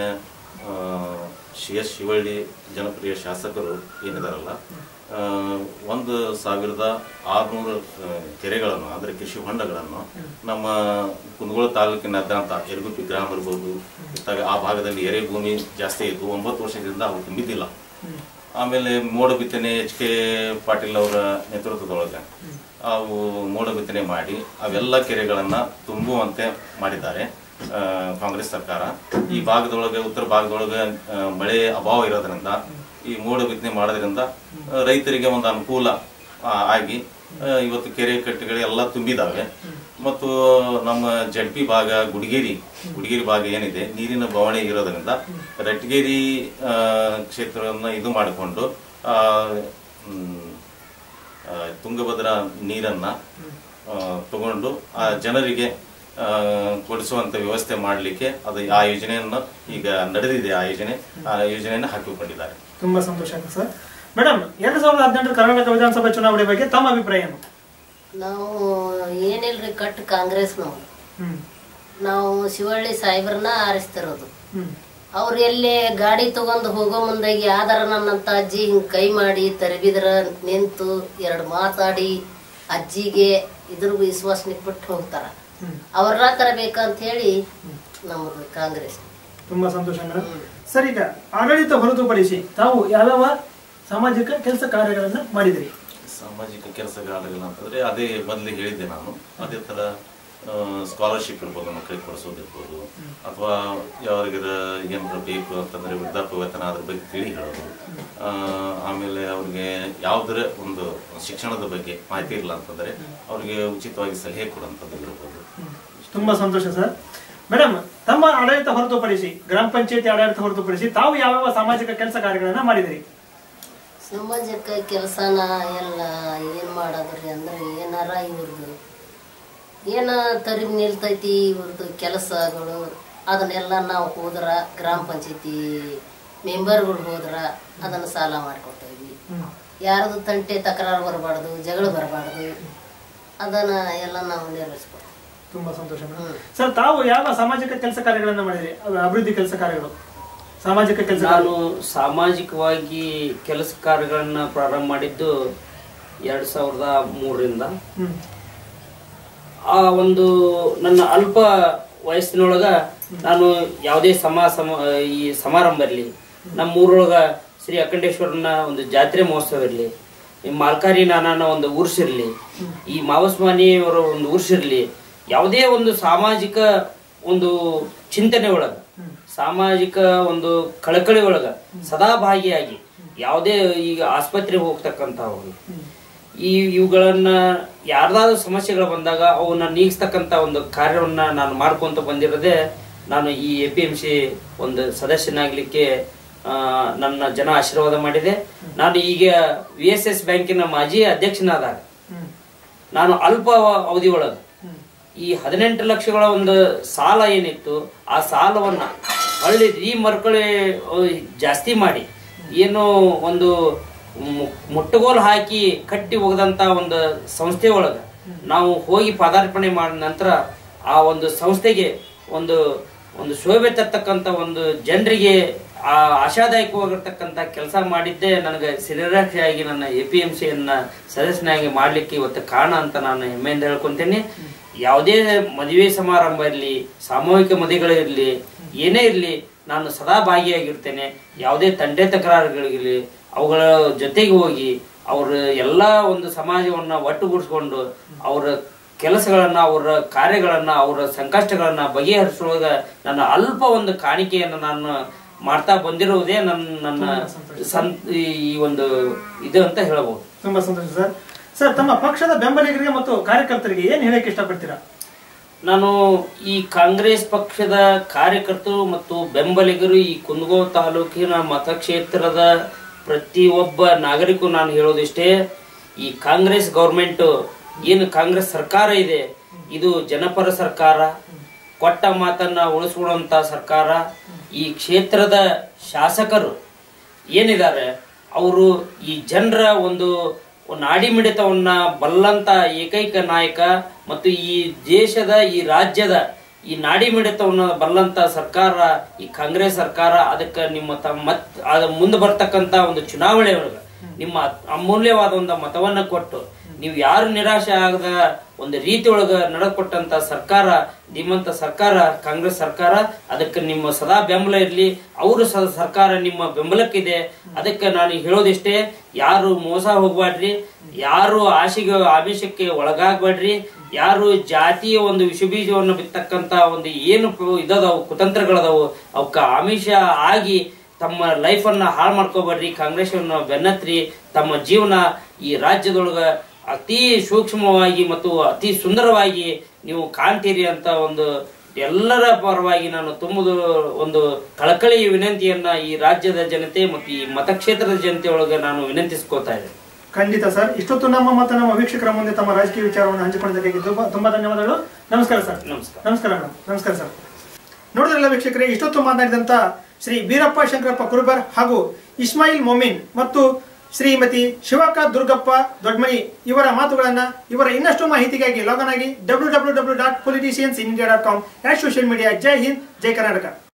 ಸಿ ಎಸ್ ಶಿವಳ್ಳಿ ಜನಪ್ರಿಯ ಶಾಸಕರು ಏನಿದಾರಲ್ಲ ಆ, ಒಂದು ಸಾವಿರದ ಆರುನೂರು ಆ, ಕೆರೆಗಳನ್ನು ಅಂದರೆ ಕೃಷಿ ಹೊಂಡಗಳನ್ನು ನಮ್ಮ ಕುಂದಗೋಳ ತಾಲೂಕಿನಾದ್ಯಂತ ಯರಗುಪ್ಪಿ ಗ್ರಾಮ ಇರ್ಬೋದು ಇತ್ತಾಗ ಆ ಭಾಗದಲ್ಲಿ ಎರೆ ಭೂಮಿ ಜಾಸ್ತಿ ಇದ್ದು ಒಂಬತ್ತು ವರ್ಷದಿಂದ ಅವು ತುಂಬಿದ್ದಿಲ್ಲ ಆಮೇಲೆ ಮೋಡ ಬಿತ್ತನೆ ಎಚ್ ಕೆ ಪಾಟೀಲ್ ಅವರ ನೇತೃತ್ವದೊಳಗೆ ಅವು ಮೋಡ ಬಿತ್ತನೆ ಮಾಡಿ ಅವೆಲ್ಲ ಕೆರೆಗಳನ್ನ ತುಂಬುವಂತೆ ಮಾಡಿದ್ದಾರೆ ಆ, ಕಾಂಗ್ರೆಸ್ ಸರ್ಕಾರ ಈ ಭಾಗದೊಳಗೆ ಉತ್ತರ ಭಾಗದೊಳಗೆ ಆ, ಮಳೆ ಅಭಾವ ಇರೋದ್ರಿಂದ ಈ ಮೋಡ ಬಿತ್ತನೆ ಮಾಡೋದ್ರಿಂದ ಆ, ರೈತರಿಗೆ ಒಂದು ಅನುಕೂಲ ಆ, ಆಗಿ ಆ, ಇವತ್ತು ಕೆರೆ ಕಟ್ಟೆಗಳೆಲ್ಲ ತುಂಬಿದಾವೆ ಮತ್ತು ನಮ್ಮ ಜಡ್ಪಿ ಭಾಗ ಗುಡಿಗೇರಿ ಗುಡಿಗೇರಿ ಭಾಗ ಏನಿದೆ ನೀರಿನ ಬವಣೆ ಇರೋದ್ರಿಂದ ರಟ್ಗೇರಿ ಆ, ಕ್ಷೇತ್ರವನ್ನ ಇದು ಮಾಡಿಕೊಂಡು ಆ, ಮ್, ಆ, ತುಂಗಭದ್ರಾ ನೀರನ್ನ ಆ, ತಗೊಂಡು ಆ ಜನರಿಗೆ ಆ, ಕೊಡಿಸುವಂತ ವ್ಯವಸ್ಥೆ ಮಾಡಲಿಕ್ಕೆ ಅದು ಆ ಯೋಜನೆಯನ್ನು ಈಗ ನಡೆದಿದೆ ಆ ಯೋಜನೆ ಆ ಯೋಜನೆಯನ್ನು ಹಾಕಿಕೊಂಡಿದ್ದಾರೆ ತುಂಬಾ ಸಂತೋಷ ಆಯ್ತು ಸರ್ ಮೇಡಮ್ ಎರಡ್ ಸಾವಿರದ ಹದಿನೆಂಟರ ಕರ್ನಾಟಕ ವಿಧಾನಸಭಾ ಚುನಾವಣೆ ಬಗ್ಗೆ ತಮ್ಮ ಅಭಿಪ್ರಾಯ ಏನು ನಾವು ಏನಿಲ್ರಿ ಕಟ್ ಕಾಂಗ್ರೆಸ್ ನಾವು ಹ್ಮ್ ನಾವು ಶಿವಳ್ಳಿ ಸಾಹೇಬ್ರನ್ನ ಆರಿಸ್ತಿರೋದು ಹ್ಮ್ ಅವ್ರು ಎಲ್ಲಿ ಗಾಡಿ ತಗೊಂಡು ಹೋಗೋ ಮುಂದೆ ಯಾವ್ದಾರ ನನ್ನಂತ ಅಜ್ಜಿ ಹಿಂಗ್ ಕೈ ಮಾಡಿ ತರಬಿದ್ರ ನಿಂತು ಎರಡು ಮಾತಾಡಿ ಅಜ್ಜಿಗೆ ಇದ್ರ ವಿಶ್ವಾಸನಿಗೆ ಬಿಟ್ಟು ಹೋಗ್ತಾರ ಹ್ಮ್ ಅವ್ರನ್ನ ತರಬೇಕಂತ ಹೇಳಿ ನಮ್ಮದು ಕಾಂಗ್ರೆಸ್ ತುಂಬಾ ಸಂತೋಷ ಮೇಡಮ್ ಸರ್ ಈಗ ಆಡಳಿತ ಹೊರತುಪಡಿಸಿ ತಾವು ಯಾವ್ಯಾವ ಸಾಮಾಜಿಕ ಕೆಲಸ ಕಾರ್ಯಗಳನ್ನ ಮಾಡಿದಿರಿ ಸಾಮಾಜಿಕ ಕೆಲಸಗಾರಗಳು ಅಂತಂದ್ರೆ ಅದೇ ಮೊದಲೇ ಹೇಳಿದ್ದೆ ನಾನು ಅದೇ ತರ ಸ್ಕಾಲರ್ಶಿಪ್ ಇರ್ಬೋದು ಮಕ್ಕಳಿಗೆ ಕೊಡಿಸೋದಿರ್ಬೋದು ಅಥವಾ ಯಾರಿಗಾರ ಏನಾರ ಬೇಕು ಅಂತಂದ್ರೆ ವೃದ್ಧಾಪ್ಯ ವೇತನ ಅದ್ರ ಬಗ್ಗೆ ತಿಳಿ ಹೇಳೋದು ಆ, ಆಮೇಲೆ ಅವ್ರಿಗೆ ಯಾವ್ದರ ಒಂದು ಶಿಕ್ಷಣದ ಬಗ್ಗೆ ಮಾಹಿತಿ ಇಲ್ಲ ಅಂತಂದ್ರೆ ಅವ್ರಿಗೆ ಉಚಿತವಾಗಿ ಸಲಹೆ ಕೊಡುವಂಥದ್ದು ಇರ್ಬೋದು ಇಷ್ಟು ತುಂಬಾ ಸಂತೋಷ ಸರ್ ಮೇಡಮ್ ತಮ್ಮ ಆಡಳಿತ ಹೊರತುಪಡಿಸಿ ಗ್ರಾಮ ಪಂಚಾಯತಿ ಆಡಳಿತ ಹೊರತುಪಡಿಸಿ ತಾವು ಯಾವ್ಯಾವ ಸಾಮಾಜಿಕ ಕೆಲಸ ಕಾರ್ಯಗಳನ್ನ ಮಾಡಿದಿರಿ ಸಮಾಜಕ್ಕೆ ಕೆಲಸನ ಎಲ್ಲ ಏನು ಮಾಡೋದ್ರಿ ಅಂದ್ರೆ ಏನಾರ ಇವ್ರದ್ದು ಏನ ತರಿಬ್ ನಿಲ್ತೈತಿ ಇವ್ರದ್ದು ಕೆಲಸಗಳು ಅದನ್ನೆಲ್ಲ ನಾವು ಹೋದ್ರ ಗ್ರಾಮ ಪಂಚಾಯತಿ ಮೆಂಬರ್ಗಳು ಹೋದ್ರ ಅದನ್ನು ಸಾಲ ಮಾಡ್ಕೊತೇವಿ ಯಾರ್ದು ತಂಟೆ ತಕರಾರು ಬರಬಾರ್ದು ಜಗಳ ಬರಬಾರ್ದು ಅದನ್ನ ಎಲ್ಲ ನಾವು ನೆರವೇರಿಸ್ಕೊಡ್ತೀವಿ ತುಂಬಾ ಸಂತೋಷ ಮೇಡಮ್ ಹ್ಮ್. ಸರ್ ತಾವು ಯಾವ ಸಾಮಾಜಿಕ ಕೆಲಸ ಕಾರ್ಯಗಳನ್ನ ಮಾಡಿದಿರಿ ಅವು ಅಭಿವೃದ್ಧಿ ಕೆಲಸ ಕಾರ್ಯಗಳು ಸಾಮಾಜಿಕ ಕೆಲಸ ನಾನು ಸಾಮಾಜಿಕವಾಗಿ ಕೆಲಸ ಕಾರ್ಯಗಳನ್ನ ಪ್ರಾರಂಭ ಮಾಡಿದ್ದು ಎರಡ್ ಸಾವಿರದ ಮೂರರಿಂದ ಹ್ಮ್ ಆ ಒಂದು ನನ್ನ ಅಲ್ಪ ವಯಸ್ಸಿನೊಳಗ ನಾನು ಯಾವುದೇ ಸಮ ಸಮ ಈ ಸಮಾರಂಭ ಇರಲಿ ನಮ್ಮ ಊರೊಳಗ ಶ್ರೀ ಅಖಂಡೇಶ್ವರನ ಒಂದು ಜಾತ್ರೆ ಮಹೋತ್ಸವ ಇರಲಿ ಈ ಮಾಲ್ಕಾರಿ ನಾನನ ಒಂದು ಉರ್ಸಿರ್ಲಿ ಈ ಮಾವಸ್ಮಾನಿಯವರ ಒಂದು ಉರ್ಸಿರ್ಲಿ ಯಾವುದೇ ಒಂದು ಸಾಮಾಜಿಕ ಒಂದು ಚಿಂತನೆ ಒಳಗ ಸಾಮಾಜಿಕ ಒಂದು ಕಳಕಳಿ ಒಳಗ ಸದಾ ಭಾಗಿಯಾಗಿ ಯಾವುದೇ ಈಗ ಆಸ್ಪತ್ರೆಗೆ ಹೋಗ್ತಕ್ಕಂಥವ್ರು ಈ ಇವುಗಳನ್ನ ಯಾರ್ದಾದ್ರು ಸಮಸ್ಯೆಗಳು ಬಂದಾಗ ಅವನ್ನ ನೀಗಿಸ್ತಕ್ಕಂಥ ಒಂದು ಕಾರ್ಯವನ್ನ ನಾನು ಮಾಡ್ಕೊಂತ ಬಂದಿರೋದೇ ನಾನು ಈ ಎ ಪಿ ಎಂ ಸಿ ಒಂದು ಸದಸ್ಯನಾಗ್ಲಿಕ್ಕೆ ಆ, ನನ್ನ ಜನ ಆಶೀರ್ವಾದ ಮಾಡಿದೆ ನಾನು ಈಗ ವಿ ಎಸ್ ಎಸ್ ಬ್ಯಾಂಕಿನ ಮಾಜಿ ಅಧ್ಯಕ್ಷನಾದಾಗ ಹ್ಮ್ ನಾನು ಅಲ್ಪ ಅವಧಿ ಒಳಗೆ ಈ ಹದಿನೆಂಟು ಲಕ್ಷಗಳ ಒಂದು ಸಾಲ ಏನಿತ್ತು ಆ ಸಾಲವನ್ನ ಹೊಳ್ಳಿ ರೀ ಮರ್ಕಳಿ ಜಾಸ್ತಿ ಮಾಡಿ ಏನು ಒಂದು ಮು- ಮುಟ್ಟುಗೋಲು ಹಾಕಿ ಕಟ್ಟಿ ಒಗದಂತ ಒಂದು ಸಂಸ್ಥೆ ಒಳಗ ನಾವು ಹೋಗಿ ಪದಾರ್ಪಣೆ ಮಾಡಿದ ನಂತರ ಆ ಒಂದು ಸಂಸ್ಥೆಗೆ ಒಂದು ಒಂದು ಶೋಭೆ ತರ್ತಕ್ಕಂಥ ಒಂದು ಜನರಿಗೆ ಆ ಆಶಾದಾಯಕವಾಗಿರ್ತಕ್ಕಂಥ ಕೆಲಸ ಮಾಡಿದ್ದೇ ನನಗೆ ಸಿರಿರಾಕ್ಷಿಯಾಗಿ ನನ್ನ ಎ ಪಿ ಎಂ ಸಿಯನ್ನ ಸದಸ್ಯನಾಗಿ ಮಾಡ್ಲಿಕ್ಕೆ ಇವತ್ತು ಕಾರಣ ಅಂತ ನಾನು ಹೆಮ್ಮೆಯಿಂದ ಹೇಳ್ಕೊಂತೀನಿ ಯಾವುದೇ ಮದುವೆ ಸಮಾರಂಭ ಇರಲಿ ಸಾಮೂಹಿಕ ಮದುವೆಗಳಿರಲಿ ಏನೇ ಇರಲಿ ನಾನು ಸದಾ ಭಾಗಿಯಾಗಿರ್ತೇನೆ ಯಾವುದೇ ತಂದೆ ತಕರಾರುಗಳಿರಲಿ ಅವುಗಳ ಜೊತೆಗೆ ಹೋಗಿ ಅವರ ಎಲ್ಲ ಒಂದು ಸಮಾಜವನ್ನ ಒಟ್ಟುಗೂಡಿಸ್ಕೊಂಡು ಅವರ ಕೆಲಸಗಳನ್ನ ಅವರ ಕಾರ್ಯಗಳನ್ನ ಅವರ ಸಂಕಷ್ಟಗಳನ್ನ ಬಗೆಹರಿಸುವಾಗ ನನ್ನ ಅಲ್ಪ ಒಂದು ಕಾಣಿಕೆಯನ್ನು ನಾನು ಮಾಡ್ತಾ ಬಂದಿರುವುದೇ ನನ್ನ ನನ್ನ ಸಂ ಈ ಒಂದು ಇದು ಅಂತ ಹೇಳಬಹುದು ತುಂಬಾ ಸಂತೋಷ ಸರ್ ಸರ್ ತಮ್ಮ ಪಕ್ಷದ ಬೆಂಬಲಿಗರಿಗೆ ಮತ್ತು ಕಾರ್ಯಕರ್ತರಿಗೆ ಏನ್ ಹೇಳಕ್ ಇಷ್ಟಪಡ್ತೀರಾ ನಾನು ಈ ಕಾಂಗ್ರೆಸ್ ಪಕ್ಷದ ಕಾರ್ಯಕರ್ತರು ಮತ್ತು ಬೆಂಬಲಿಗರು ಈ ಕುಂದಗೋಳ ತಾಲೂಕಿನ ಮತಕ್ಷೇತ್ರದ ಪ್ರತಿಯೊಬ್ಬ ನಾಗರಿಕರು ನಾನು ಹೇಳೋದಿಷ್ಟೇ ಈ ಕಾಂಗ್ರೆಸ್ ಗೌರ್ಮೆಂಟ್ ಏನು ಕಾಂಗ್ರೆಸ್ ಸರ್ಕಾರ ಇದೆ ಇದು ಜನಪರ ಸರ್ಕಾರ ಕೊಟ್ಟ ಮಾತನ್ನ ಉಳಿಸ್ಕೊಳ್ಳುವಂತ ಸರ್ಕಾರ ಈ ಕ್ಷೇತ್ರದ ಶಾಸಕರು ಏನಿದ್ದಾರೆ ಅವರು ಈ ಜನರ ಒಂದು ನಾಡಿ ಮಿಡಿತವನ್ನ ಬಲ್ಲಂತ ಏಕೈಕ ನಾಯಕ ಮತ್ತು ಈ ದೇಶದ ಈ ರಾಜ್ಯದ ಈ ನಾಡಿ ಮಿಡಿತವನ್ನ ಬಲ್ಲಂತ ಸರ್ಕಾರ ಈ ಕಾಂಗ್ರೆಸ್ ಸರ್ಕಾರ ಅದಕ್ಕೆ ನಿಮ್ಮ ತಮ್ಮ ಮತ್ ಅದ ಮುಂದೆ ಬರ್ತಕ್ಕಂತ ಒಂದು ಚುನಾವಣೆ ಒಳಗ ನಿಮ್ಮ ಅಮೂಲ್ಯವಾದ ಒಂದು ಮತವನ್ನ ಕೊಟ್ಟು ನೀವು ಯಾರು ನಿರಾಶೆ ಆಗದ ಒಂದು ರೀತಿ ಒಳಗ ನಡ್ಕೊಟ್ಟಂತ ಸರ್ಕಾರ ನಿಮ್ಮಂತ ಸರ್ಕಾರ ಕಾಂಗ್ರೆಸ್ ಸರ್ಕಾರ ಅದಕ್ಕೆ ನಿಮ್ಮ ಸದಾ ಬೆಂಬಲ ಇರ್ಲಿ ಅವರು ಸಹ ಸರ್ಕಾರ ನಿಮ್ಮ ಬೆಂಬಲಕ್ಕಿದೆ ಅದಕ್ಕೆ ನಾನು ಹೇಳೋದಿಷ್ಟೇ ಯಾರು ಮೋಸ ಹೋಗ್ಬೇಡ್ರಿ ಯಾರು ಆಶೆಗೆ ಆಮಿಷಕ್ಕೆ ಒಳಗಾಗ್ಬೇಡ್ರಿ ಯಾರು ಜಾತಿಯ ಒಂದು ವಿಷಬೀಜವನ್ನು ಬಿತ್ತಕ್ಕಂತ ಒಂದು ಏನು ಪ- ಇದದಾವು ಕುತಂತ್ರಗಳದಾವು ಅವಕ್ಕ ಆಮಿಷ ಆಗಿ ತಮ್ಮ ಲೈಫ್ ಅನ್ನ ಹಾಳು ಮಾಡ್ಕೋಬೇಡ್ರಿ ಕಾಂಗ್ರೆಸ್ ಬೆನ್ನತ್ರಿ ತಮ್ಮ ಜೀವನ ಈ ರಾಜ್ಯದೊಳಗ ಅತಿ ಸೂಕ್ಷ್ಮವಾಗಿ ಮತ್ತು ಅತಿ ಸುಂದರವಾಗಿ ನೀವು ಕಾಣ್ತೀರಿ ಅಂತ ಒಂದು ಎಲ್ಲರ ಪರವಾಗಿ ನಾನು ತುಂಬುದು ಒಂದು ಕಳಕಳಿ ವಿನಂತಿಯನ್ನ ಈ ರಾಜ್ಯದ ಜನತೆ ಮತ್ತು ಈ ಮತಕ್ಷೇತ್ರದ ಜನತೆ ಒಳಗೆ ನಾನು ವಿನಂತಿಸ್ಕೋತಾ ಇದ್ದೇನೆ ಖಂಡಿತ ಸರ್ ಇಷ್ಟೊತ್ತು ನಮ್ಮ ಮತ್ತು ನಮ್ಮ ವೀಕ್ಷಕರ ಮುಂದೆ ತಮ್ಮ ರಾಜಕೀಯ ವಿಚಾರವನ್ನು ಹಂಚಿಕೊಂಡಿದ್ದಕ್ಕೆ ತುಂಬಾ ತುಂಬಾ ಧನ್ಯವಾದಗಳು ನಮಸ್ಕಾರ ಸರ್ ನಮಸ್ಕಾರ ನಮಸ್ಕಾರ ಮೇಡಮ್ ನಮಸ್ಕಾರ ಸರ್ ನೋಡಿದ್ರಲ್ಲ ವೀಕ್ಷಕರೇ ಇಷ್ಟೊತ್ತು ಮಾತನಾಡಿದಂತ ಶ್ರೀ ಬೀರಪ್ಪ ಶಂಕರಪ್ಪ ಕುರುಬರ್ ಹಾಗೂ ಇಸ್ಮಾಯಿಲ್ ಮೊಮಿನ್ ಮತ್ತು ಶ್ರೀಮತಿ ಶಿವಕ್ಕ ದುರ್ಗಪ್ಪ ದೊಡ್ಮನಿ ಇವರ ಮಾತುಗಳನ್ನ ಇವರ ಇನ್ನಷ್ಟು ಮಾಹಿತಿಗಾಗಿ ಲಾಗನ್ ಆಗಿ W W W dot politicians in India dot com social media ಜೈ ಹಿಂದ್ ಜೈ ಕರ್ನಾಟಕ